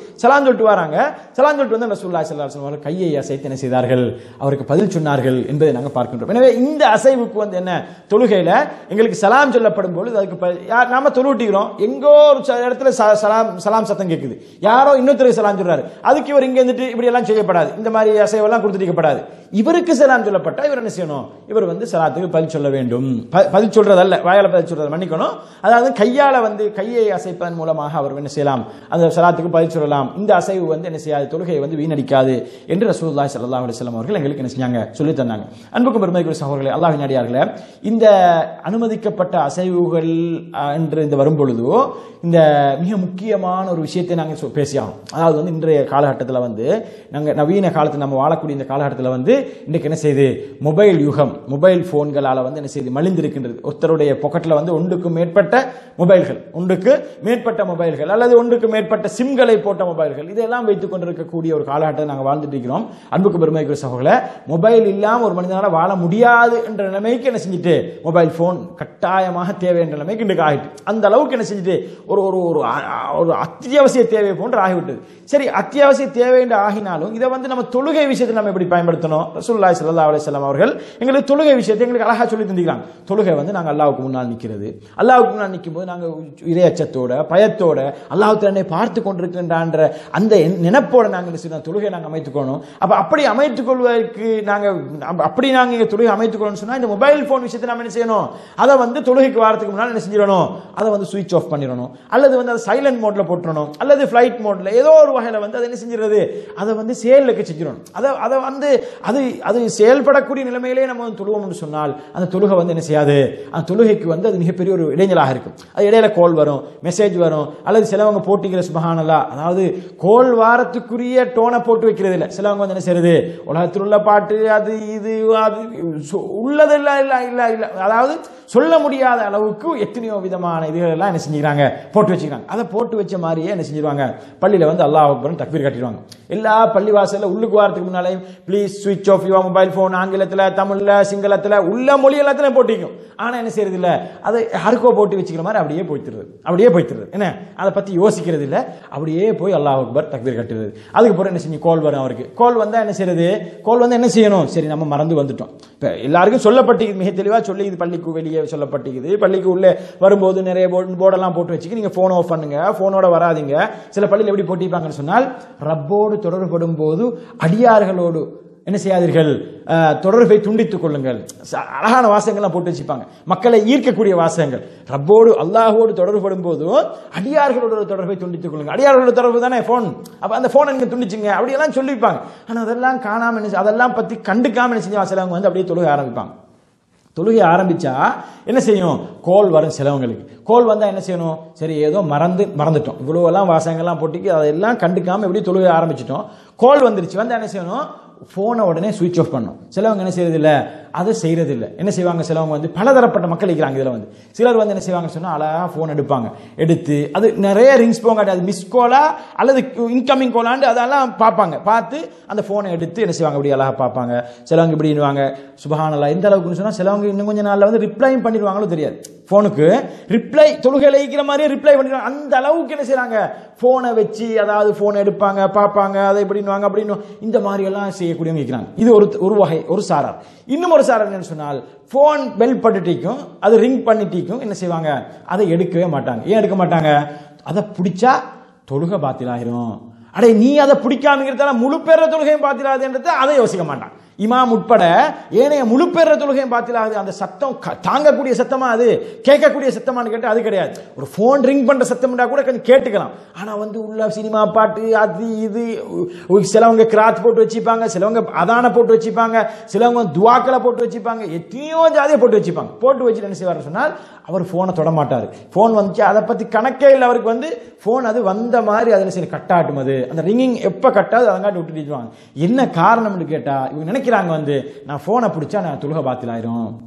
சலான் சொல்லிட்டு வராங்க சலான் சொல்லிட்டு வந்து ரசூல்லா ஸல்லல்லாஹு அலைஹி அவர்கள் கையை அசைத்து என்ன செய்தார்கள் அவருக்கு பதில் சொன்னார்கள் என்பதை நாங்கள் பார்க்கின்றோம் எனவே இந்த அசைவுக்கு வந்து என்ன தொழுகையில எங்களுக்கு சலாம் சொல்லப்படும் பொழுது அதுக்கு ப- யார் நாம தொழுவிட்டிக்கிறோம் எங்கோ ஒரு ச- இடத்துல ச- சலாம் சலாம் சத்தம் கேட்குது யாரோ இன்னொருத்தருக்கு சலாம் சொல்றாரு அதுக்கு இவர் இங்க இருந்துட்டு இப்படி எல்லாம் செய்யப்படாது இந்த மாதிரி அசைவெல்லாம் கொடுத்துருக்கப்படாது இவருக்கு சலாம் சொல்லப்பட்டா இவர் என்ன செய்யணும் இவர் வந்து சலாத்துக்கு பதில் சொல்ல வேண்டும் ப- பதில் சொல்றதல்ல வாயால பதில் சொல்றது மன்னிக்கணும் அதாவது கையால வந்து கையை அசைப்பதன் மூலமாக அவர் என்ன செய்யலாம் அந்த சலாத்துக்கு பதில் சொல்லலாம் இந்த அசைவு வந்து என்ன செய்யாது தொழுகையை வந்து வீணடிக்காது என்று ரசூலுல்லாஹி ஸல்லல்லாஹு அலைஹி வஸல்லம் அவர்கள் எங்களுக்கு என்ன செஞ்சாங்க சொல்லி தந்தாங்க அன்புக்கும் பெருமைக்குரிய சகோதரர்களே அல்லாஹ்வின் அடியார்களே இந்த அனுமதிக்கப்பட்ட அசைவுகள் அஹ், என்று இந்த வரும் பொழுதோ இந்த மிக முக்கியமான ஒரு விஷயத்தை நாங்கள் சொ- பேசியாகணும் அதாவது வந்து இன்றைய காலகட்டத்தில் வந்து நாங்கள் நவீன காலத்தில் நம்ம வாழக்கூடிய இந்த காலகட்டத்தில் வந்து இன்றைக்கு என்ன செய்யுது மொபைல் யுகம் மொபைல் ஃபோன்களால் வந்து என்ன செய்யுது மலிந்திருக்கின்றது ஒருத்தருடைய பாக்கெட்டில் வந்து ஒன்றுக்கு மேற்பட்ட மொபைல்கள் ஒன்றுக்கு மேற்பட்ட மொபைல்கள் அல்லது ஒன்றுக்கு மேற்பட்ட சிம்களை போட்ட மொபைல்கள் இதெல்லாம் வைத்துக் கொண்டிருக்கக்கூடிய ஒரு காலகட்டத்தை நாங்கள் வாழ்ந்துட்டு இருக்கிறோம் அன்புக்கு பெருமைக்குரிய சகோதரர்களே மொபைல் இல்லாமல் ஒரு மனிதனால வாழ முடியாது என்ற நிலைமைக்கு என்ன செஞ்சுட்டு மொபைல் ஃபோன் கட்டாயமாக தேவை என்ற நிலைமைக்கு இன்றைக்கு ஆகிட்டு அந்த அளவுக்கு என்ன செஞ்சுட்டு ஒரு ஒரு ஒரு அ- ஒரு அத்தியாவசிய தேவை போன்று ஆகிவிட்டது சரி அத்தியாவசிய தேவை என்று ஆகினாலும் இதை வந்து நம்ம தொழுகை விஷயத்தில் நம்ம எப்படி பயன்படுத்தணும் ரசூலுல்லாஹி ஸல்லல்லாஹு அலைஹி வஸல்லம் அவர்கள் எங்களுக்கு தொழுகை விஷயத்தை எங்களுக்கு அழகா சொல்லி தந்திருக்காங்க தொழுகை வந்து நாங்கள் அல்லாஹ்வுக்கு முன்னால் நிற்கிறது அல்லாஹ்வுக்கு முன்னால் நிற்கும் போது நாங்கள் இரையச்சத்தோட பயத்தோட அல்லாஹ் தன்னை பார்த்து கொண்டிருக்கின்றான்ற அந்த எண்- நினைப்போட நாங்கள் என்ன செய்யணும் தொழுகை நாங்கள் அமைத்துக்கணும் அப்ப அப்படி அமைத்துக் கொள்வதற்கு நாங்கள் அப்ப அப்படி நாங்கள் இங்க தொழுகை அமைத்துக் கொள்ளணும்னு சொன்னா இந்த மொபைல் போன் விஷயத்தை நம்ம என்ன செய்யணும் அதை வந்து தொழுகைக்கு வாரத்துக்கு முன்னால் என்ன செஞ்சிடணும் அதை வந்து சுவிட்ச் ஆஃப் பண்ணிடணும் அல்லது வந்து அதை சைலண்ட் மோட்ல போட்டுறணும் அல்லது ஃபிளைட் மோட்ல ஏதோ ஒரு வகையில வந்து அதை என்ன செஞ்சிடுறது அதை வந்து செயலுக்கு செஞ்சிடணும் அதை அதை வந்து அது அது செயல்படக்கூடிய நிலைமையிலே நம்ம வந்து தொழுவோம்னு சொன்னால் அந்த தொழுகை வந்து என்ன செய்யாது அந்த தொழுகைக்கு வந்து அது மிகப்பெரிய ஒரு இடைஞ்சலாக இருக்கும் அது இடையில கோல் வரும் மெசேஜ் வரும் அல்லது சிலவங்க போட்டிக்கிற சுபஹானல்லா அதாவது கோல் வாரத்துக்குரிய டோனை போட்டு வைக்கிறது இல்லை சிலவங்க வந்து என்ன செய்யறது உலகத்தில் உள்ள பாட்டு அது இது அது சொ- உள்ளது இல்ல இல்ல இல்ல இல்ல அதாவது சொல்ல முடியாத அளவுக்கு எத்தனையோ விதமான இதுகள் எல்லாம் என்ன செஞ்சுக்கிறாங்க போட்டு வச்சுக்கிறாங்க அதை போட்டு வச்ச மாதிரியே என்ன செஞ்சிருவாங்க பள்ளியில வந்து அல்லாஹ் அக்பர்னு தக்பீர் கட்டிடுவாங்க எல்லா பள்ளி வாசல்ல உள்ளுக்கு வாரத்துக்கு முன்னாலே ப்ளீஸ் சுவிட்ச் ஆஃப் யுவர் மொபைல் ஃபோன் ஆங்கிலத்துல தமிழ்ல சிங்களத்துல உள்ள மொழி எல்லாத்தையும் போட்டிக்கும் ஆனா என்ன செய்யறது இல்ல அதை யாருக்கோ போட்டு வச்சுக்கிற மாதிரி அப்படியே போய்த்துறது அப்படியே போய்த்துறது என்ன அதை பத்தி யோசிக்கிறது இல்ல அப்படியே போய் அல்லாஹ் அக்பர் தக்பீர் கட்டுறது அதுக்கப்புறம் என்ன செஞ்சு கோல் வரும் அவருக்கு கோல் வந்தா என்ன செய்யறது கோல் வந்து என்ன செய்யணும் சரி நம்ம மறந்து வந்துட்டோம் இப்ப எல்லாருக்கும் சொல்லப்பட்டிருக்குது மிக தெளிவா சொல்லி இது பள்ளிக்கு வெளியே சொல்லப்பட்டிருக்குது பள்ளிக்கு உள்ளே வரும்போது நிறைய போர்டு போர்டெல்லாம் போட்டு வச்சுக்க நீங்க போன் ஆஃப் பண்ணுங்க போனோட வராதீங்க சில பள்ளியில் எப்படி போட்டிருப்பாங்கன்னு சொன்னால் ரப்போடு தொடர்படும் போது அடியார்களோடு என்ன செய்யாதீர்கள் அஹ், தொடர்பை துண்டித்துக் கொள்ளுங்கள் ச- அழகான வாசகங்கள்லாம் போட்டு வச்சுப்பாங்க மக்களை ஈர்க்கக்கூடிய வாசகங்கள் ரப்போடு அல்லாஹோடு தொடர்புபடும் போதும் அடியார்களோட ஒரு தொடர்பை துண்டித்துக் கொள்ளுங்கள் அடியார்களோட தொடர்பு தானே ஃபோன் அப்ப அந்த போனை நீங்க துண்டிச்சுங்க அப்படியெல்லாம் சொல்லியிருப்பாங்க ஆனா அதெல்லாம் காணாம என்ன செய்- அதெல்லாம் பத்தி கண்டுக்காம என்ன செஞ்சு சிலவங்க வந்து அப்படியே தொழுக ஆரம்பிப்பாங்க தொழுகை ஆரம்பிச்சா என்ன செய்யும் கோல் வரும் சிலவங்களுக்கு கோல் வந்தா என்ன செய்யணும் சரி ஏதோ மறந்து மறந்துட்டோம் இவ்வளவு எல்லாம் வாசகங்கள்லாம் போட்டிக்கு அதெல்லாம் கண்டுக்காம எப்படி தொழுகை ஆரம்பிச்சிட்டோம் கோல் வந்துருச்சு வந்து என்ன செய்யணும் போனை உடனே சுவிட்ச் ஆஃப் பண்ணும் சிலவங்க என்ன செய்யறது இல்ல அதை செய்யறது இல்ல என்ன செய்வாங்க சிலவங்க வந்து பலதரப்பட்ட மக்கள் இருக்கிறாங்க இதுல வந்து சிலர் வந்து என்ன செய்வாங்க சொன்னா அழகா போன் எடுப்பாங்க எடுத்து அது நிறைய ரிங்ஸ் போங்க அது மிஸ் கோலா அல்லது இன்கமிங் கோலாண்டு அதெல்லாம் பார்ப்பாங்க பார்த்து அந்த போனை எடுத்து என்ன செய்வாங்க இப்படி அழகா பார்ப்பாங்க சிலவங்க இப்படின்னுவாங்க சுபஹானல்லா எந்த அளவுக்குன்னு சொன்னா சிலவங்க இன்னும் கொஞ்ச நாள்ல வந்து ரிப்ளையும் பண்ணிடுவாங்களோ தெரியாது போனுக்கு ரிப்ளை தொழுகை லயிக்கிற மாதிரியே ரிப்ளை பண்ணிடுவாங்க அந்த அளவுக்கு என்ன செய்றாங்க போனை வச்சு அதாவது போனை எடுப்பாங்க பார்ப்பாங்க அதை இப்படின்னுவாங்க அப்படின்னு இந்த மாதிரி எல்லாம் செய்யக்கூடியவங்க இருக்கிறாங்க இது ஒரு ஒரு வகை ஒரு சாரார் இன்னும் ஒரு சாரார் என்னன்னு சொன்னால் போன் பெல் பட்டுட்டிக்கும் அது ரிங் பண்ணிட்டிக்கும் என்ன செய்வாங்க அதை எடுக்கவே மாட்டாங்க ஏன் எடுக்க மாட்டாங்க அதை பிடிச்சா தொழுகை பாத்திலாயிரும் அடே நீ அதை பிடிக்காமங்கிறதால முழு பேர தொழுகையும் பாத்திராதுன்றத அதை யோசிக்க மாட்டான் இமாம் உட்பட ஏனைய முழு பேர தொழுகையும் பாத்திலாகுது அந்த சத்தம் க- தாங்கக்கூடிய சத்தமா அது கேட்கக்கூடிய சத்தமான்னு கேட்டா அது கிடையாது ஒரு ஃபோன் ரிங் பண்ற சத்தம்டா கூட கொஞ்சம் கேட்டுக்கலாம் ஆனா வந்து உள்ள சினிமா பாட்டு அது இது உ- சிலவங்க கிராத் போட்டு வச்சுப்பாங்க சிலவங்க அதான போட்டு வச்சுப்பாங்க சிலவங்க துவாக்களை போட்டு வச்சுப்பாங்க எத்தனையோ ஜாதியை போட்டு வச்சுப்பாங்க போட்டு வச்சுட்டு என்ன செய்வார் சொன்னால் அவர் போனை தொட மாட்டார் போன் வந்துச்சு அதை பத்தி கணக்கே இல்லை அவருக்கு வந்து போன் அது வந்த மாதிரி அதில் சரி கட்டாட்டும் அது அந்த ரிங்கிங் எப்போ கட்டாது அதங்காட்டி விட்டுட்டு என்ன காரணம்னு கேட்டா இவங்க நினைக்கிறாங்க வந்து நான் போனை பிடிச்சா நான் தொழுக பாத்திலாயிரும்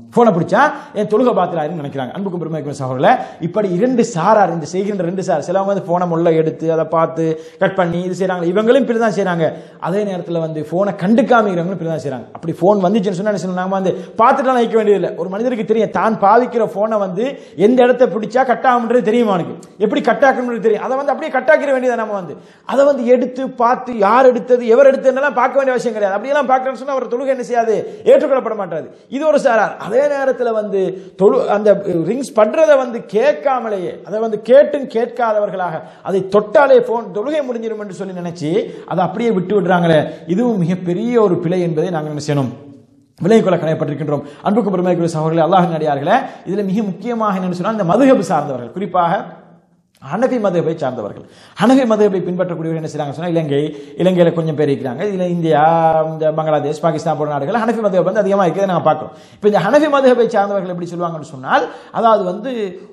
போனை பிடிச்சா என் தொழுகை பாத்திராருன்னு நினைக்கிறாங்க அன்புக்கும் பெருமைக்கும் சகோதரர்களே இப்படி இரண்டு சாரார் இந்த செய்கின்ற ரெண்டு சார் சிலவங்க வந்து போனை முள்ள எடுத்து அதை பார்த்து கட் பண்ணி இது செய்றாங்க இவங்களும் இப்படி தான் செய்றாங்க அதே நேரத்தில் வந்து போனை கண்டுக்காம இருக்கிறவங்களும் இப்படி தான் செய்றாங்க அப்படி போன் வந்துச்சுன்னு சொன்னா என்ன செய்யணும்? நாம வந்து பார்த்துட்டு வைக்க வேண்டியதில்லை ஒரு மனிதருக்கு தெரியும் தான் பாவிக்கிற போனை வந்து எந்த இடத்த பிடிச்சா கட் ஆகும்ன்றது தெரியுமா அவனுக்கு எப்படி கட் ஆக்கணும்னு தெரியும் அதை வந்து அப்படியே கட் ஆக்கிற வேண்டியதை நம்ம வந்து அதை வந்து எடுத்து பார்த்து யார் எடுத்தது எவர் எடுத்ததுலாம் பார்க்க வேண்டிய அவசியம் கிடையாது அப்படியெல்லாம் பார்க்கறேன்னு சொன்னா அவர் தொழுகை என்ன செய்யாது ஏற்றுக்கொள்ளப்பட மாட்டாது இது ஒரு சாரார் அதே நேரத்தில் வந்து தொழு அந்த ரிங்ஸ் பண்றதை வந்து கேட்காமலேயே அதை வந்து கேட்டும் கேட்காதவர்களாக அதை தொட்டாலே போன் தொழுகை முடிஞ்சிடும் என்று சொல்லி நினைச்சு அதை அப்படியே விட்டு விடுறாங்களே இதுவும் மிகப்பெரிய ஒரு பிழை என்பதை நாங்கள் என்ன செய்யணும் விலை கொள்ள கடைப்பட்டிருக்கின்றோம் அன்புக்கு பெருமைக்குரிய சகோதரர்களே அல்லாஹ் நடிகார்களே இதுல மிக முக்கியமாக என்னன்னு சொன்னால் இந்த மதுகபு சார்ந்தவர்கள் குறிப்பாக ஹனஃபி மதகபை சார்ந்தவர்கள் ஹனஃபி மதகபை பின்பற்றக்கூடியவர்கள் என்ன செய்றாங்க சொன்னா இலங்கை இலங்கையில கொஞ்சம் பேர் இருக்கிறாங்க இதுல இந்தியா இந்த பங்களாதேஷ் பாகிஸ்தான் போன்ற நாடுகள் ஹனஃபி மதகப் வந்து அதிகமாக இருக்கிறத நாங்கள் பார்க்கிறோம் இப்போ இந்த ஹனஃபி மதகபை சார்ந்தவர்கள் எப்படி சொல்லுவாங்கன்னு சொன்னால் அதாவது வந்து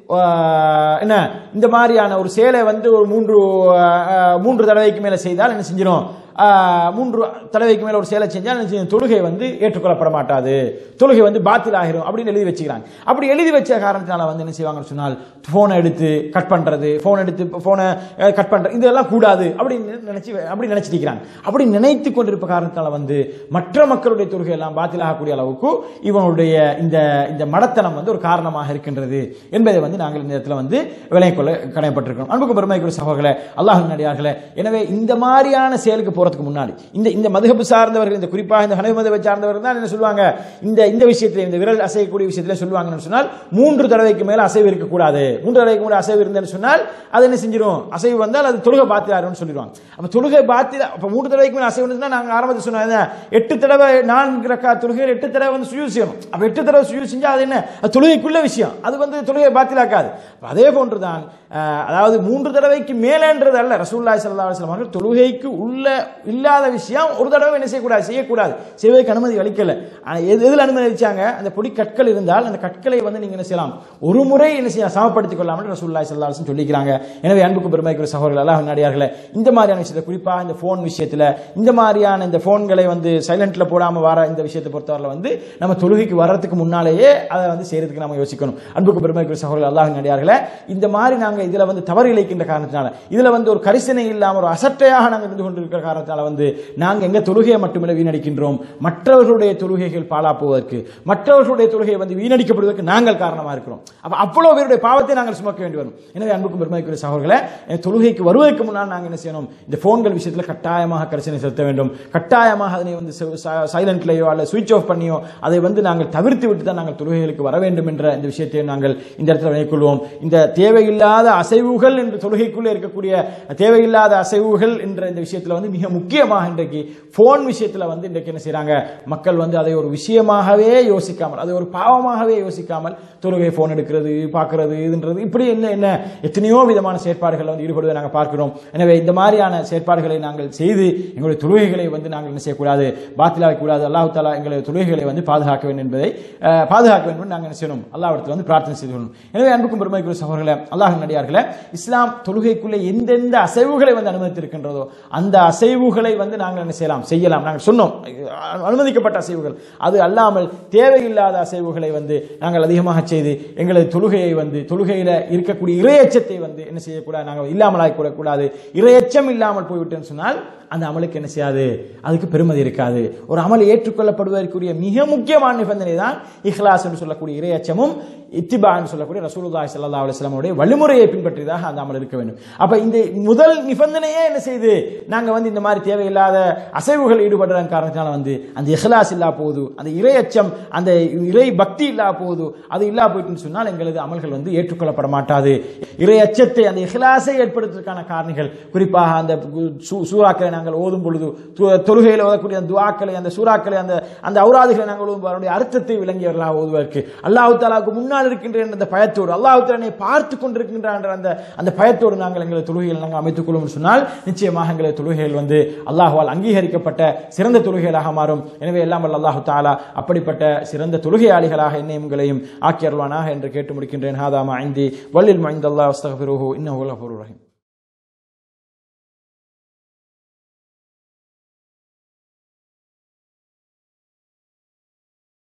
ஆஹ், என்ன இந்த மாதிரியான ஒரு சேலை வந்து ஒரு மூன்று ஆஹ், மூன்று தடவைக்கு மேல செய்தால் என்ன செஞ்சிடும் ஆஹ், மூன்று தடவைக்கு மேல ஒரு சேலை செஞ்சால் என்ன செய்யும்? தொழுகை வந்து ஏற்றுக்கொள்ளப்பட மாட்டாது தொழுகை வந்து பாத்தில் ஆகிரும் அப்படின்னு எழுதி வச்சுக்கிறாங்க அப்படி எழுதி வச்ச காரணத்தினால வந்து என்ன செய்வாங்கன்னு சொன்னால் போனை எடுத்து கட் பண்றது போன் எடுத்து போனை கட் பண்றது இதெல்லாம் கூடாது அப்படின்னு நினைச்சு அப்படி நினைச்சிட்டு இருக்கிறாங்க அப்படி நினைத்து கொண்டிருப்ப காரணத்தினால வந்து மற்ற மக்களுடைய தொழுகை எல்லாம் பாத்தில் ஆகக்கூடிய அளவுக்கு இவனுடைய இந்த இந்த மடத்தனம் வந்து ஒரு காரணமாக இருக்கின்றது என்பதை வந்து நாங்கள் இந்த இடத்துல வந்து விளங்கிக் கொள்ள கடமைப்பட்டிருக்கிறோம் அன்புக்கு பெருமைக்குரிய சகோதரர்களே அல்லாஹ் நடிகார்களே எனவே இந்த மாதிரியான செயலுக்கு போறதுக்கு முன்னாடி இந்த இந்த மதுகப்பு சார்ந்தவர்கள் இந்த குறிப்பாக இந்த ஹனவி மதுவை சார்ந்தவர்கள் தான் என்ன சொல்லுவாங்க இந்த இந்த விஷயத்தில் இந்த விரல் அசையக்கூடிய விஷயத்தில் சொல்லுவாங்கன்னு சொன்னால் மூன்று தடவைக்கு மேல அசைவு இருக்கக்கூடாது மூன்று தடவைக்கு மேல அசைவு இருந்தேன்னு சொன்னால் அது என்ன செஞ்சிடும் அசைவு வந்தால் அது தொழுகை பாத்திராருன்னு சொல்லிடுவாங்க அப்ப தொழுகை பாத்திர அப்ப மூன்று தடவைக்கு மேல அசைவு இருந்துச்சுன்னா நாங்க ஆரம்பத்தில் சொன்னோம் எட்டு தடவை நான்கு ரக்கா தொழுகையில் எட்டு தடவை வந்து சுயூ செய்யணும் அப்ப எட்டு தடவை சுயூ செஞ்சா அது என்ன அது தொழுகைக்குள்ள விஷயம் அது வந்து தொழுகை பாத்திலாக்காது அப்ப அதே போன்றுதான் அஹ், அதாவது மூன்று தடவைக்கு மேலேன்றது அல்ல ரசூல்லாய் சல்லா அலுவலம் அவர்கள் தொழுகைக்கு உள்ள இல்லாத விஷயம் ஒரு தடவை என்ன செய்யக்கூடாது செய்யக்கூடாது செய்வதற்கு அனுமதி அளிக்கல ஆனா எது எதில் அனுமதி அளிச்சாங்க அந்த பொடி கற்கள் இருந்தால் அந்த கற்களை வந்து நீங்க என்ன செய்யலாம் ஒரு முறை என்ன செய்ய சமப்படுத்திக் கொள்ளாமல் ரசூல்லாய் சல்லா அலுவலம் சொல்லிக்கிறாங்க எனவே அன்புக்கு பெருமைக்குரிய சகோதரர்கள் அல்லாஹ் நாடியார்களே இந்த மாதிரியான விஷயத்தை குறிப்பாக இந்த ஃபோன் விஷயத்துல இந்த மாதிரியான இந்த ஃபோன்களை வந்து சைலண்ட்ல போடாம வர இந்த விஷயத்தை பொறுத்தவரை வந்து நம்ம தொழுகைக்கு வர்றதுக்கு முன்னாலேயே அதை வந்து செய்யறதுக்கு நம்ம யோசிக்கணும் அன்புக்கு பெருமைக்குரிய சகோதரர்கள் அல்லாஹ் நடிகார்களே இந்த மாதிரி நாங்க இதுல வந்து தவறு இழைக்கின்ற காரணத்தினால இதுல வந்து ஒரு கரிசனை இல்லாம ஒரு அசட்டையாக நாங்க இருந்து கொண்டிருக்கிற காரணத்தினால வந்து நாங்க எங்க தொழுகையை மட்டுமில்லை வீணடிக்கின்றோம் மற்றவர்களுடைய தொழுகைகள் பாழா போவதற்கு மற்றவர்களுடைய தொழுகையை வந்து வீணடிக்கப்படுவதற்கு நாங்கள் காரணமா இருக்கிறோம் அப்ப அவ்வளவு பேருடைய பாவத்தை நாங்கள் சுமக்க வேண்டி வரும் எனவே அன்புக்கும் பெருமைக்குரிய சகோதரர்களே இந்த தொழுகைக்கு வருவதற்கு முன்னால் நாங்கள் என்ன செய்யணும் இந்த போன்கள் விஷயத்தில் கட்டாயமாக கரிசனை செலுத்த வேண்டும் கட்டாயமாக அதனை வந்து சைலண்ட்லையோ அல்ல சுவிட்ச் ஆஃப் பண்ணியோ அதை வந்து நாங்கள் தவிர்த்து விட்டு தான் நாங்கள் தொழுகைகளுக்கு வர வேண்டும் என்ற இந்த விஷயத்தை நாங்கள் இந்த இடத்துல வினைக்கொள்வோம் இந்த தேவையில்லாத அசைவுகள் என்று தொழுகைக்குள்ளே இருக்கக்கூடிய தேவையில்லாத அசைவுகள் என்ற இந்த விஷயத்தில் வந்து மிக முக்கியமாக இன்றைக்கு போன் விஷயத்தில் வந்து இன்றைக்கு என்ன செய்றாங்க மக்கள் வந்து அதை ஒரு விஷயமாகவே யோசிக்காமல் அதை ஒரு பாவமாகவே யோசிக்காமல் தொழுகை போன் எடுக்கிறது பார்க்கிறது இதுன்றது இப்படி என்ன என்ன எத்தனையோ விதமான செயற்பாடுகளை வந்து ஈடுபடுவதை நாங்கள் பார்க்கிறோம் எனவே இந்த மாதிரியான செயற்பாடுகளை நாங்கள் செய்து எங்களுடைய தொழுகைகளை வந்து நாங்கள் என்ன செய்யக்கூடாது பாத்திலாக கூடாது அல்லாஹ் தாலா எங்களுடைய தொழுகைகளை வந்து பாதுகாக்க வேண்டும் என்பதை அஹ், பாதுகாக்க வேண்டும் என்று நாங்கள் என்ன செய்யணும் அல்லாஹ்விடத்தில் வந்து பிரார்த்தனை செய்து கொள்ளணும் எனவே அன்புக்கும் பெருமைக்குரிய சகோதரர்களே அல்லாஹ் நடிகார்களே இஸ்லாம் தொழுகைக்குள்ளே எந்தெந்த அசைவுகளை வந்து அனுமதித்திருக்கின்றதோ அந்த அசைவுகளை வந்து நாங்கள் என்ன செய்யலாம் செய்யலாம் நாங்கள் சொன்னோம் அஹ், அனுமதிக்கப்பட்ட அசைவுகள் அது அல்லாமல் தேவையில்லாத அசைவுகளை வந்து நாங்கள் அதிகமாக செய்து எங்களது தொழுகையை வந்து தொழுகையில இருக்கக்கூடிய இரையச்சத்தை வந்து என்ன செய்யக்கூடாது நாங்கள் இல்லாமலாக கூடாது இரையச்சம் இல்லாமல் போய்விட்டேன்னு சொன்னால் அந்த அமலுக்கு என்ன செய்யாது அதுக்கு பெருமதி இருக்காது ஒரு அமல் ஏற்றுக்கொள்ளப்படுவதற்குரிய மிக முக்கியமான நிபந்தனை தான் இஹ்லாஸ் என்று சொல்லக்கூடிய இரையச்சமும் இத்திபா என்று சொல்லக்கூடிய ரசூலுல்லாஹி ஸல்லல்லாஹு அலைஹி வஸல்லமுடைய வழிமுறையை பின்பற்றியதாக அந்த அமல் இருக்க வேண்டும் அப்ப இந்த முதல் நிபந்தனையே என்ன செய்யுது நாங்க வந்து இந்த மாதிரி தேவையில்லாத அசைவுகள் ஈடுபடுறதன் காரணத்தினால வந்து அந்த இஹ்லாஸ் இல்லா போகுது அந்த இரையச்சம் அந்த இறை பக்தி இல்லா போகுது அது இல்லா போயிட்டுன்னு சொன்னால் எங்களது அமல்கள் வந்து ஏற்றுக்கொள்ளப்பட மாட்டாது இரையச்சத்தை அந்த இஹ்லாஸை ஏற்படுத்துவதற்கான காரணிகள் குறிப்பாக அந்த சூ- சூறாக்களை நாங்கள் ஓதும் பொழுது து- தொழுகையில் ஓதக்கூடிய அந்த துவாக்களை அந்த சூறாக்களை அந்த அந்த ஔராதுகளை நாங்கள் ஓதும் அதனுடைய அர்த்தத்தை விளங்கியவர்களாக ஓதுவதற்கு அல்லாஹ் தாலாவுக்கு முன்னால் இருக்கின்ற அந்த பயத்தோடு அல்லாஹ் தாலனை பார்த்து கொண்டிருக்கின்ற என்ற அந்த அந்த பயத்தோடு நாங்கள் எங்களை தொழுகையில் நாங்கள் அமைத்துக் கொள்ளும் சொன்னால் நிச்சயமாக எங்களை தொழுகைகள் வந்து அல்லாஹ்வால் அங்கீகரிக்கப்பட்ட சிறந்த தொழுகைகளாக மாறும் எனவே எல்லாம் வல்ல அல்லாஹு தாலா அப்படிப்பட்ட சிறந்த தொழுகையாளிகளாக என்னையும் உங்களையும் ஆக்கி அருள்வானாக என்று கேட்டு முடிக்கின்றேன் ஹாதாமா ஐந்தி வல்லில் மைந்தல்லா அஸ்தகபிருஹு இன்னஹு லஃபூர் ரஹீம்